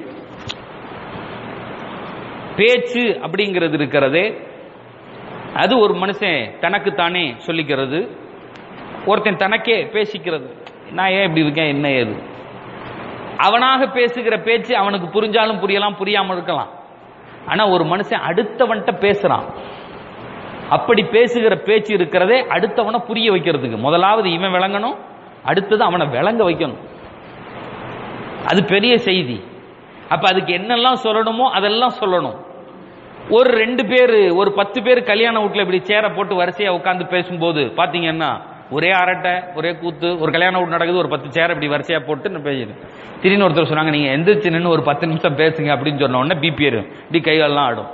Speaker 1: பேச்சு அப்படிங்கிறது இருக்கிறதே அது ஒரு மனுஷன் தனக்கு தானே சொல்லிக்கிறது ஒருத்தன் தனக்கே பேசிக்கிறது நான் ஏன் இப்படி இருக்கேன் என்ன ஏது அவனாக பேசுகிற பேச்சு அவனுக்கு புரிஞ்சாலும் புரியலாம் புரியாம இருக்கலாம் ஆனா ஒரு மனுஷன் அடுத்தவன்கிட்ட பேசுறான் அப்படி பேசுகிற பேச்சு இருக்கிறதே அடுத்தவனை புரிய வைக்கிறதுக்கு முதலாவது இவன் விளங்கணும் அடுத்தது அவனை விளங்க வைக்கணும் அது பெரிய செய்தி அப்ப அதுக்கு என்னெல்லாம் சொல்லணுமோ அதெல்லாம் சொல்லணும் ஒரு ரெண்டு பேர் ஒரு பத்து பேர் கல்யாண வீட்டுல இப்படி சேர போட்டு வரிசையா உட்கார்ந்து பேசும்போது பாத்தீங்கன்னா ஒரே அரட்டை ஒரே கூத்து ஒரு கல்யாண வீடு நடக்குது ஒரு பத்து சேர் இப்படி வரிசையா போட்டு நான் பேசுறேன் திடீர்னு ஒருத்தர் சொன்னாங்க நீங்க எந்திரிச்சு நின்று ஒரு பத்து நிமிஷம் பேசுங்க அப்படின்னு சொன்ன உடனே பிபி ஏறும் இப்படி கைகாலெல்லாம் ஆடும்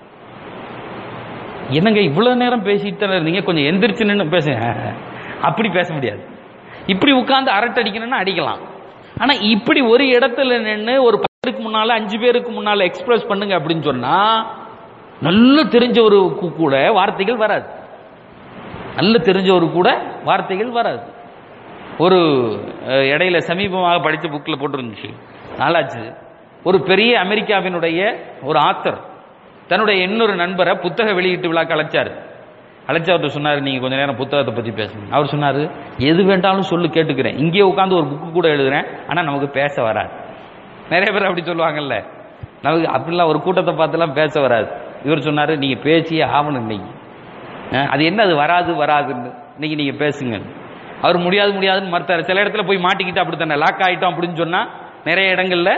Speaker 1: என்னங்க இவ்வளவு நேரம் பேசிட்டு தானே இருந்தீங்க கொஞ்சம் எந்திரிச்சு நின்று பேசுங்க அப்படி பேச முடியாது இப்படி உட்கார்ந்து அரட்டை அடிக்கணும்னா அடிக்கலாம் ஆனா இப்படி ஒரு இடத்துல நின்று ஒரு பத்து பேருக்கு முன்னால அஞ்சு பேருக்கு முன்னால எக்ஸ்பிரஸ் பண்ணுங்க அப்படின்னு சொன்னா நல்ல தெரிஞ்சவரு கு- கூட வார்த்தைகள் வராது நல்ல தெரிஞ்சவரு கூட வார்த்தைகள் வராது ஒரு அஹ், இடையில சமீபமாக படிச்ச புக்ல போட்டிருந்துச்சு நாளாச்சு ஒரு பெரிய அமெரிக்காவினுடைய ஒரு ஆத்தர் தன்னுடைய இன்னொரு நண்பரை புத்தக வெளியீட்டு விழாக்கு அழைச்சாரு அழைச்சு அவர்கிட்ட சொன்னாரு நீங்க கொஞ்ச நேரம் புத்தகத்தை பத்தி பேசுங்க அவர் சொன்னாரு எது வேண்டாலும் சொல்லு கேட்டுக்கிறேன் இங்கே உட்காந்து ஒரு புக்கு கூட எழுதுறேன் ஆனா நமக்கு பேச வராது நிறைய பேர் அப்படி சொல்லுவாங்கல்ல நமக்கு அப்படிலாம் ஒரு கூட்டத்தை பார்த்துலாம் பேச வராது இவர் சொன்னாரு நீங்க பேசியே ஆகணும் இன்னைக்கு அஹ், அது என்ன அது வராது வராதுன்னு இன்னைக்கு நீங்க பேசுங்க அவர் முடியாது முடியாதுன்னு மறுத்தாரு சில இடத்துல போய் மாட்டிக்கிட்டு அப்படித்தானே லாக் ஆயிட்டோம் அப்படின்னு சொன்னா நிறைய இடங்கள்ல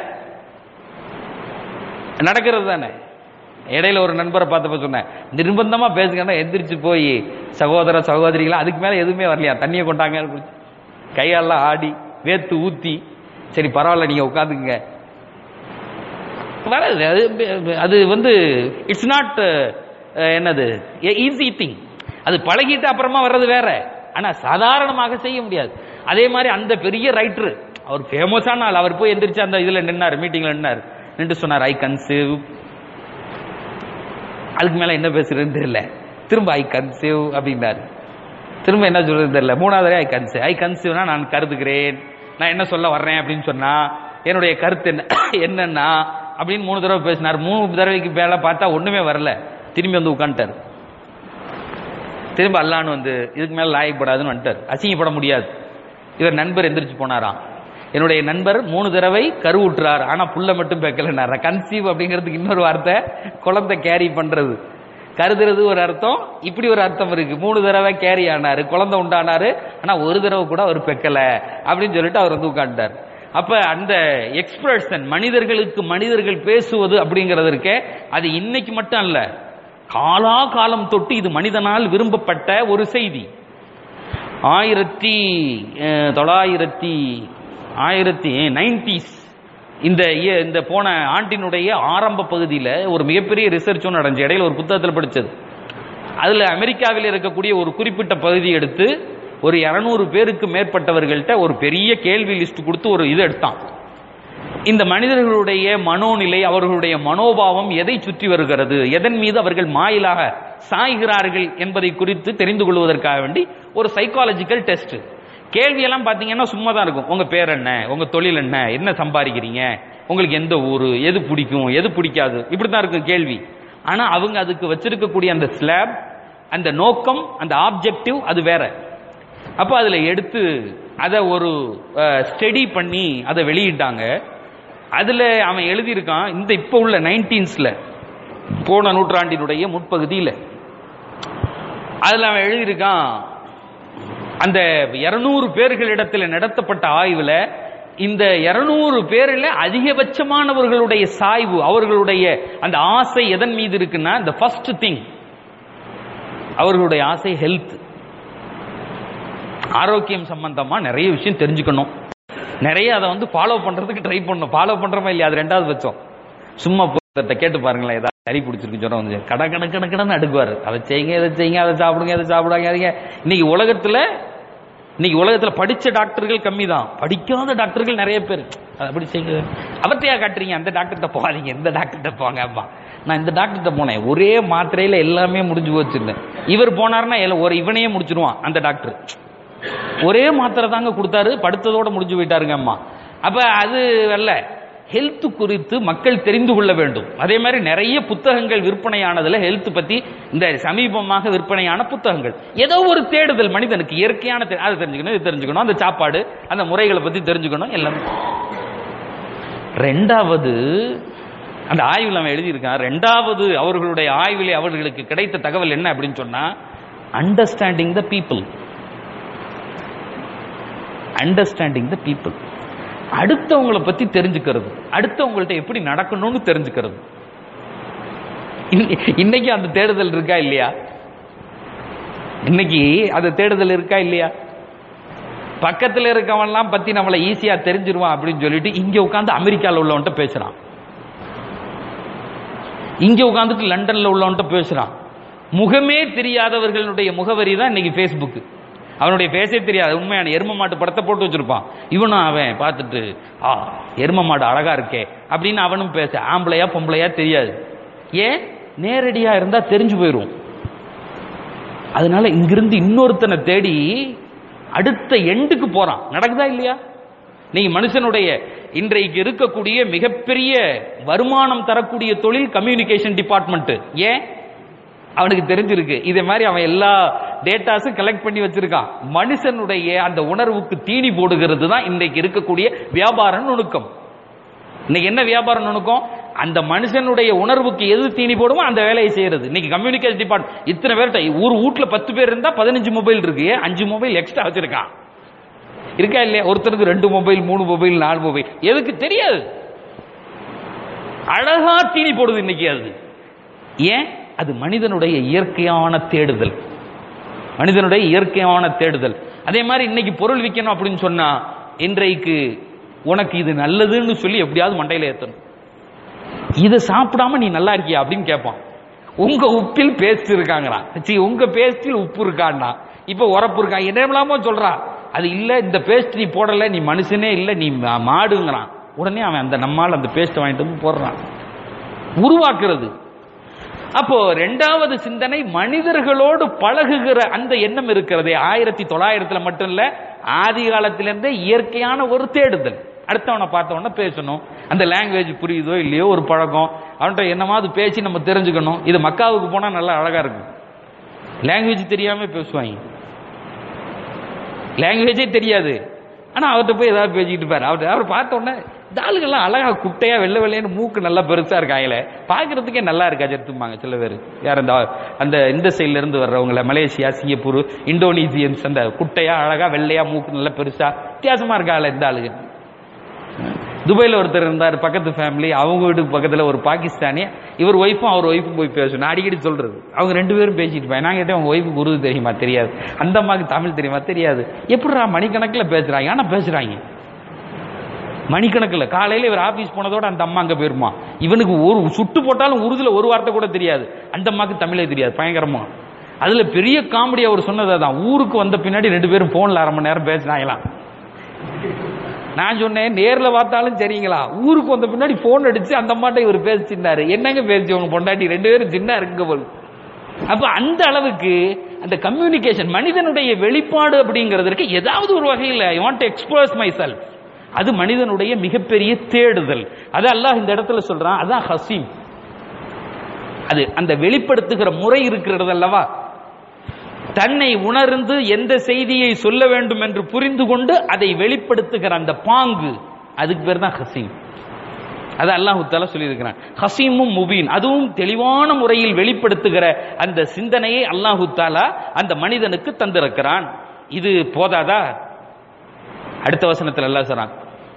Speaker 1: நடக்கிறது தானே இடையில ஒரு நண்பரை பார்த்தப்ப சொன்னேன் நிர்பந்தமா பேசுங்கன்னா எந்திரிச்சு போய் சகோதர சகோதரிகளா அதுக்கு மேல எதுவுமே வரலையா தண்ணியை கொண்டாங்க குடிச்சு. கையாலாம் ஆடி வேத்து ஊத்தி சரி பரவாயில்ல நீங்க உட்காந்துக்குங்க வராது அது அது வந்து இட்ஸ் நாட் என்னது ஈஸி திங் அது பழகிட்டு அப்புறமா வர்றது வேற ஆனா சாதாரணமாக செய்ய முடியாது அதே மாதிரி அந்த பெரிய ரைட்டர் அவர் ஃபேமஸான ஆள் அவர் போய் எந்திரிச்சு அந்த இதுல நின்னார் மீட்டிங்ல நின்னார் நின்று சொன்னார் ஐ கன்சீவ் அதுக்கு மேல என்ன பேசுறதுன்னு தெரியல திரும்ப ஐ கன்சீவ் அப்படின்னாரு திரும்ப என்ன சொல்றது தெரியல மூணாவது ஐ கன்சீவ் ஐ கன்சீவ்னா நான் கருதுகிறேன் நான் என்ன சொல்ல வர்றேன் அப்படின்னு சொன்னா என்னுடைய கருத்து என்ன என்னன்னா அப்படின்னு மூணு தடவை பேசினார் மூணு தடவைக்கு மேல பார்த்தா ஒண்ணுமே வரல திரும்பி வந்து உட்காந்துட்டார் திரும்ப அல்லான்னு வந்து இதுக்கு மேல லாயப்படாதுன்னு வந்துட்டார் அசிங்கப்பட முடியாது இவர் நண்பர் எந்திரிச்சு போனாராம் என்னுடைய நண்பர் மூணு தடவை கருவுற்றார் ஆனா புள்ள மட்டும் பேக்கலன்னார் கன்சீவ் அப்படிங்கிறதுக்கு இன்னொரு வார்த்தை குழந்தை கேரி பண்றது கருதுறது ஒரு அர்த்தம் இப்படி ஒரு அர்த்தம் இருக்கு மூணு தடவை கேரி ஆனாரு குழந்தை உண்டானாரு ஆனா ஒரு தடவை கூட அவர் பெக்கல அப்படின்னு சொல்லிட்டு அவர் வந்து உட்காந்துட்டார் அப்ப அந்த எக்ஸ்பிரஷன் மனிதர்களுக்கு மனிதர்கள் பேசுவது அப்படிங்கிறது இருக்கே அது இன்னைக்கு மட்டும் அல்ல காலா காலம் தொட்டு இது மனிதனால் விரும்பப்பட்ட ஒரு செய்தி ஆயிரத்தி அஹ், தொள்ளாயிரத்தி ஆயிரத்தி நைன்டிஸ் இந்த இய- இந்த போன ஆண்டினுடைய ஆரம்ப பகுதியில் ஒரு மிகப்பெரிய ரிசர்ச் ஒன்று நடந்துச்சு இடையில ஒரு புத்தகத்தில் படிச்சது அதுல அமெரிக்காவில் இருக்கக்கூடிய ஒரு குறிப்பிட்ட பகுதி எடுத்து ஒரு 200 பேருக்கு மேற்பட்டவர்கள்ட்ட ஒரு பெரிய கேள்வி லிஸ்ட் கொடுத்து ஒரு இது எடுத்தான் இந்த மனிதர்களுடைய மனோநிலை அவர்களுடைய மனோபாவம் எதை சுற்றி வருகிறது எதன் மீது அவர்கள் மாயிலாக சாய்கிறார்கள் என்பதை குறித்து தெரிந்து கொள்வதற்காக வேண்டி ஒரு சைக்காலஜிக்கல் டெஸ்ட் கேள்வியெல்லாம் பார்த்தீங்கன்னா சும்மா தான் இருக்கும் உங்க பேர் என்ன உங்க தொழில் என்ன என்ன சம்பாதிக்கிறீங்க உங்களுக்கு எந்த ஊரு எது பிடிக்கும் எது பிடிக்காது இப்படி தான் இருக்கும் கேள்வி ஆனா அவங்க அதுக்கு வச்சிருக்கக்கூடிய அந்த ஸ்லாப் அந்த நோக்கம் அந்த ஆப்ஜெக்டிவ் அது வேற அப்ப அதுல எடுத்து அதை ஒரு ஸ்டடி பண்ணி அதை வெளியிட்டாங்க அதுல அவன் எழுதியிருக்கான் இந்த இப்ப உள்ள நைன்டீன்ஸ்ல போன நூற்றாண்டினுடைய முற்பகுதியில அதுல அவன் எழுதியிருக்கான் அந்த 200 பேர்களிடத்தில் நடத்தப்பட்ட ஆய்வுல இந்த 200 பேரில் அதிகபட்சமானவர்களுடைய சாய்வு அவர்களுடைய அந்த ஆசை எதன் மீது இருக்குன்னா இந்த ஃபர்ஸ்ட் திங் அவர்களுடைய ஆசை ஹெல்த் ஆரோக்கியம் சம்பந்தமா நிறைய விஷயம் தெரிஞ்சுக்கணும் நிறைய அதை வந்து ஃபாலோ பண்றதுக்கு ட்ரை பண்ணணும் ஃபாலோ பண்றோமா இல்லையா அது ரெண்டாவது பட்சம் சும்மா போய் கேட்டு பாருங்களேன் ஏதாவது சரி பிடிச்சிருக்கு ஜுரம் வந்து கட கட கட கடன்னு அடுக்குவார் அதை செய்யுங்க இதை செய்யுங்க அதை சாப்பிடுங்க இதை சாப்பிடாங்க அதுங்க இன்னைக்கு உலகத்துல இன்னைக்கு உலகத்துல படிச்ச டாக்டர்கள் கம்மி தான் படிக்காத டாக்டர்கள் நிறைய பேர் அது அப்படி செய்யுங்க அவர்த்தையா காட்டுறீங்க அந்த டாக்டர்கிட்ட போகாதீங்க இந்த டாக்டர்கிட்ட போங்க அம்மா நான் இந்த டாக்டர்கிட்ட போனேன் ஒரே மாத்திரையில எல்லாமே முடிஞ்சு போச்சுருந்தேன் இவர் போனாருன்னா எல்லாம் ஒரு இவனையே முடிச்சிருவான் அந்த டாக்டர் ஒரே மாத்திரை தாங்க கொடுத்தாரு படுத்ததோட முடிஞ்சு போயிட்டாருங்க அம்மா அப்ப அது அல்ல ஹெல்த் குறித்து மக்கள் தெரிந்து கொள்ள வேண்டும் அதே மாதிரி நிறைய புத்தகங்கள் விற்பனையானதுல ஹெல்த் பத்தி இந்த சமீபமாக விற்பனையான புத்தகங்கள் ஏதோ ஒரு தேடுதல் மனிதனுக்கு இயற்கையான தே- அதை தெரிஞ்சுக்கணும் இது தெரிஞ்சுக்கணும் அந்த சாப்பாடு அந்த முறைகளை பத்தி தெரிஞ்சுக்கணும் எல்லாம் ரெண்டாவது அந்த ஆய்வில் அவன் எழுதியிருக்கான் ரெண்டாவது அவர்களுடைய ஆய்விலே அவர்களுக்கு கிடைத்த தகவல் என்ன அப்படின்னு சொன்னா understanding the people understanding the people அடுத்தவங்களை பத்தி தெரிஞ்சுக்கிறது அடுத்தவங்கள்ட்ட எப்படி நடக்கணும்னு தெரிஞ்சுக்கிறது இன்னை- இன்னைக்கு அந்த தேடுதல் இருக்கா இல்லையா இன்னைக்கு அந்த தேடுதல் இருக்கா இல்லையா பக்கத்துல இருக்கவன்லாம் பத்தி நம்மளை ஈஸியா தெரிஞ்சிருவான் அப்படின்னு சொல்லிட்டு இங்க உட்கார்ந்து அமெரிக்கால உள்ளவன்ட்ட பேசுறான் இங்க உட்கார்ந்துட்டு லண்டன்ல உள்ளவன்ட்ட பேசுறான் முகமே தெரியாதவர்களுடைய முகவரி தான் இன்னைக்கு ஃபேஸ்புக் அவனுடைய பேசே தெரியாது உண்மையான எரும மாட்டு படத்தை போட்டு வச்சிருப்பான் இவனும் அவன் பார்த்துட்டு ஆ எரும மாடு அழகா இருக்கே அப்படின்னு அவனும் பேச ஆம்பளையா பொம்பளையா தெரியாது ஏன் நேரடியா இருந்தா தெரிஞ்சு போயிரும் அதனால இங்கிருந்து இன்னொருத்தனை தேடி அடுத்த எண்டுக்கு போறான் நடக்குதா இல்லையா நீங்க மனுஷனுடைய இன்றைக்கு இருக்கக்கூடிய மிகப்பெரிய வருமானம் தரக்கூடிய தொழில் கம்யூனிகேஷன் டிபார்ட்மெண்ட் ஏன் அவனுக்கு தெரிஞ்சிருக்கு இதே மாதிரி அவன் எல்லா டேட்டாஸும் கலெக்ட் பண்ணி வச்சிருக்கான் மனுஷனுடைய அந்த உணர்வுக்கு தீனி போடுகிறது தான் இன்றைக்கு இருக்கக்கூடிய வியாபார நுணுக்கம் இன்னைக்கு என்ன வியாபார நுணுக்கம் அந்த மனுஷனுடைய உணர்வுக்கு எது தீனி போடுமோ அந்த வேலையை செய்யறது இன்னைக்கு கம்யூனிகேஷன் டிபார்ட்மெண்ட் இத்தனை பேர்கிட்ட ஒரு வீட்ல பத்து பேர் இருந்தா பதினஞ்சு மொபைல் இருக்கு ஏன் அஞ்சு மொபைல் எக்ஸ்ட்ரா வச்சிருக்கான் இருக்கா இல்லையா ஒருத்தருக்கு ரெண்டு மொபைல் மூணு மொபைல் நாலு மொபைல் எதுக்கு தெரியாது அழகா தீனி போடுது இன்னைக்கு அது ஏன் அது மனிதனுடைய இயற்கையான தேடுதல் மனிதனுடைய இயற்கையான தேடுதல் அதே மாதிரி இன்னைக்கு பொருள் விற்கணும் அப்படின்னு சொன்னா இன்றைக்கு உனக்கு இது நல்லதுன்னு சொல்லி எப்படியாவது மண்டையில ஏத்தணும் இதை சாப்பிடாம நீ நல்லா இருக்கியா அப்படின்னு கேட்பான் உங்க உப்பில் பேஸ்ட் இருக்காங்களாம் சீ உங்க பேஸ்டில் உப்பு இருக்கான்னா இப்ப உரப்பு இருக்கா என்னெல்லாமோ சொல்றான் அது இல்ல இந்த பேஸ்ட் நீ போடல நீ மனுஷனே இல்ல நீ மா- மாடுங்கிறான் உடனே அவன் அந்த நம்மால் அந்த பேஸ்ட் வாங்கிட்டு வந்து போடுறான் உருவாக்குறது அப்போ ரெண்டாவது சிந்தனை மனிதர்களோடு பழகுகிற அந்த எண்ணம் இருக்கிறதே ஆயிரத்தி தொள்ளாயிரத்துல மட்டும் இல்ல ஆதி காலத்திலிருந்தே இயற்கையான ஒரு தேடுதல் அடுத்தவனை பார்த்தவன பேசணும் அந்த லாங்குவேஜ் புரியுதோ இல்லையோ ஒரு பழக்கம் அவன்கிட்ட என்னமாவது பேசி நம்ம தெரிஞ்சுக்கணும் இது மக்காவுக்கு போனா நல்லா அழகா இருக்கும் லாங்குவேஜ் தெரியாம பேசுவாங்க லாங்குவேஜே தெரியாது ஆனா அவர்கிட்ட போய் ஏதாவது பேசிக்கிட்டு பாரு அவர் அவர் பார்த்த உடனே இந்த ஆளுகள்லாம் அழகா குட்டையா வெள்ளை வெள்ளைன்னு மூக்கு நல்லா பெருசா இருக்காங்களே பார்க்கறதுக்கே நல்லா இருக்கா செத்தும்பாங்க சில பேர் யார் அந்த அந்த இந்த சைட்ல இருந்து வர்றவங்கள மலேசியா சிங்கப்பூர் இந்தோனேசியன்ஸ் அந்த குட்டையா அழகா வெள்ளையா மூக்கு நல்லா பெருசா வித்தியாசமா இருக்காங்களே இந்த ஆளுங்க துபாயில ஒருத்தர் இருந்தார் பக்கத்து ஃபேமிலி அவங்க வீட்டுக்கு பக்கத்துல ஒரு பாகிஸ்தானி இவர் ஒய்ஃபும் அவர் ஒய்ஃபும் போய் பேசணும் நான் அடிக்கடி சொல்றது அவங்க ரெண்டு பேரும் பேசிட்டு இருப்பாங்க நான் கேட்டேன் உங்க ஒய்ஃபுக்கு உருது தெரியுமா தெரியாது அந்த அம்மாக்கு தமிழ் தெரியுமா தெரியாது எப்படிடா மணிக்கணக்கில் பேசுறாங்க ஆனா பேசுறாங்க மணிக்கணக்கில் காலையில இவர் ஆபீஸ் போனதோட அந்த அம்மா அங்க போயிருமா இவனுக்கு ஒரு சுட்டு போட்டாலும் உருதுல ஒரு வார்த்தை கூட தெரியாது அந்த அம்மாக்கு தமிழே தெரியாது பயங்கரமா அதுல பெரிய காமெடி அவர் சொன்னது அதான் ஊருக்கு வந்த பின்னாடி ரெண்டு பேரும் போன்ல அரை மணி நேரம் பேசினாங்களாம் நான் சொன்னேன் நேர்ல பார்த்தாலும் சரிங்களா ஊருக்கு வந்த பின்னாடி போன் அடிச்சு அந்த அம்மாட்ட இவர் பேசிச்சிருந்தாரு என்னங்க பேசி உங்க பொண்டாட்டி ரெண்டு பேரும் சின்ன இருக்குங்க போல அப்ப அந்த அளவுக்கு அந்த கம்யூனிகேஷன் மனிதனுடைய வெளிப்பாடு அப்படிங்கிறதுக்கு ஏதாவது ஒரு வகையில் I want express myself அது மனிதனுடைய மிகப்பெரிய தேடுதல் அது அல்லாஹ் இந்த இடத்துல சொல்றான் அதான் ஹசீம் அது அந்த வெளிப்படுத்துகிற முறை இருக்கிறது அல்லவா தன்னை உணர்ந்து எந்த செய்தியை சொல்ல வேண்டும் என்று புரிந்து கொண்டு அதை வெளிப்படுத்துகிற அந்த பாங்கு அதுக்கு பேர் தான் ஹசீம் அது அல்லாஹு தாலா சொல்லியிருக்கிறான் ஹசீமும் முபீன் அதுவும் தெளிவான முறையில் வெளிப்படுத்துகிற அந்த சிந்தனையை அல்லாஹு தாலா அந்த மனிதனுக்கு தந்திருக்கிறான் இது போதாதா அடுத்த வசனத்தில் அல்லாஹ் சொல்றான்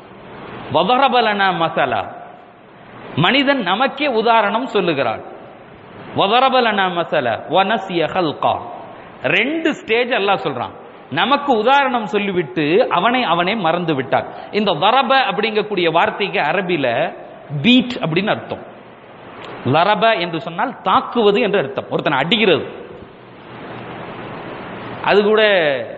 Speaker 1: வதரபலனா மசாலா மனிதன் நமக்கே உதாரணம் சொல்லுகிறான் வதரபலனா மசாலா வனசிய ஹல்கா ரெண்டு ஸ்டேஜ் அல்லாஹ் சொல்றான் நமக்கு உதாரணம் சொல்லிவிட்டு அவனை அவனே மறந்து விட்டான் இந்த வரப அப்படிங்கக்கூடிய வார்த்தைக்கு அரபில பீட் அப்படின்னு அர்த்தம் லரப என்று சொன்னால் தாக்குவது என்று அர்த்தம் ஒருத்தனை அடிக்கிறது அது கூட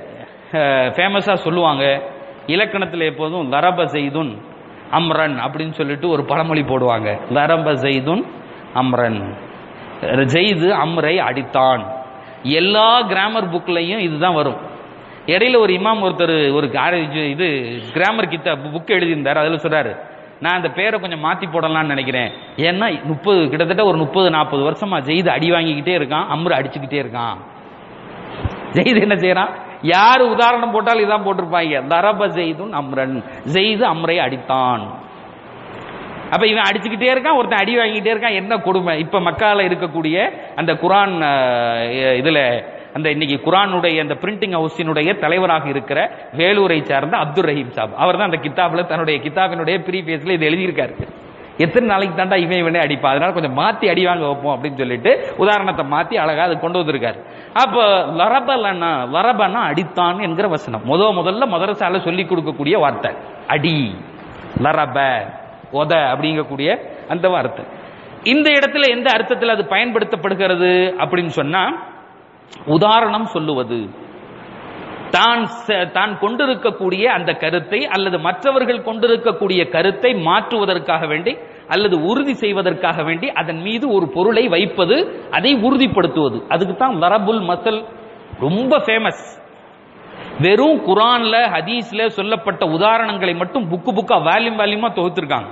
Speaker 1: ஃபேமஸா சொல்லுவாங்க இலக்கணத்தில் எப்போதும் லரப செய்துன் அம்ரன் அப்படின்னு சொல்லிட்டு ஒரு பழமொழி போடுவாங்க லரப செய்துன் அம்ரன் ஜெய்து அம்ரை அடித்தான் எல்லா கிராமர் புக்லையும் இதுதான் வரும் இடையில ஒரு இமாம் ஒருத்தர் ஒரு கா- இது கிராமர் கிட்ட புக் எழுதியிருந்தார் அதில் சொல்றாரு நான் அந்த பேரை கொஞ்சம் மாத்தி போடலாம்னு நினைக்கிறேன் ஏன்னா முப்பது கிட்டத்தட்ட ஒரு முப்பது நாற்பது வருஷமா ஜெயிது அடி வாங்கிக்கிட்டே இருக்கான் அம்ரு அடிச்சுக்கிட்டே இருக்கான் ஜெயிது என்ன செய்யறான் யார் உதாரணம் போட்டாலும் இதான் போட்டிருப்பாங்க தரப ஜெய்துன் அம்ரன் ஜெய்து அம்ரை அடித்தான் அப்ப இவன் அடிச்சுக்கிட்டே இருக்கான் ஒருத்தன் அடி வாங்கிட்டே இருக்கான் என்ன கொடுமை இப்ப மக்கால இருக்கக்கூடிய அந்த குரான் அஹ், இதுல அந்த இன்னைக்கு குரானுடைய அந்த பிரிண்டிங் ஹவுஸினுடைய தலைவராக இருக்கிற வேலூரை சார்ந்த அப்துல் ரஹீம் சாப் அவர் தான் அந்த கித்தாப்ல தன்னுடைய கித்தாபினுடைய ப்ரீஃபேஸ்ல இது எழுதியிருக்காரு எத்தனை நாளைக்கு தாண்டா இவன் இவனே அடிப்பா அதனால கொஞ்சம் மாத்தி அடி வாங்க வைப்போம் அப்படின்னு சொல்லிட்டு உதாரணத்தை மாத்தி அழகா அது கொண்டு வந்திருக்காரு அப்ப லரபலன்னா லரபனா அடித்தான் என்கிற வசனம் முத முதல்ல மதரசால சொல்லி கொடுக்கக்கூடிய வார்த்தை அடி லரப ஒத அப்படிங்கக்கூடிய அந்த வார்த்தை இந்த இடத்துல எந்த அர்த்தத்தில் அது பயன்படுத்தப்படுகிறது அப்படின்னு சொன்னா உதாரணம் சொல்லுவது தான் ச- தான் கொண்டிருக்கக்கூடிய அந்த கருத்தை அல்லது மற்றவர்கள் கொண்டிருக்கக்கூடிய கருத்தை மாற்றுவதற்காக வேண்டி அல்லது உறுதி செய்வதற்காக வேண்டி அதன் மீது ஒரு பொருளை வைப்பது அதை உறுதிப்படுத்துவது அதுக்கு தான் லரபுல் மசல் ரொம்ப ஃபேமஸ் வெறும் குரான்ல ஹதீஸ்ல சொல்லப்பட்ட உதாரணங்களை மட்டும் புக்கு புக்கா வால்யூம் வால்யூமா தொகுத்திருக்காங்க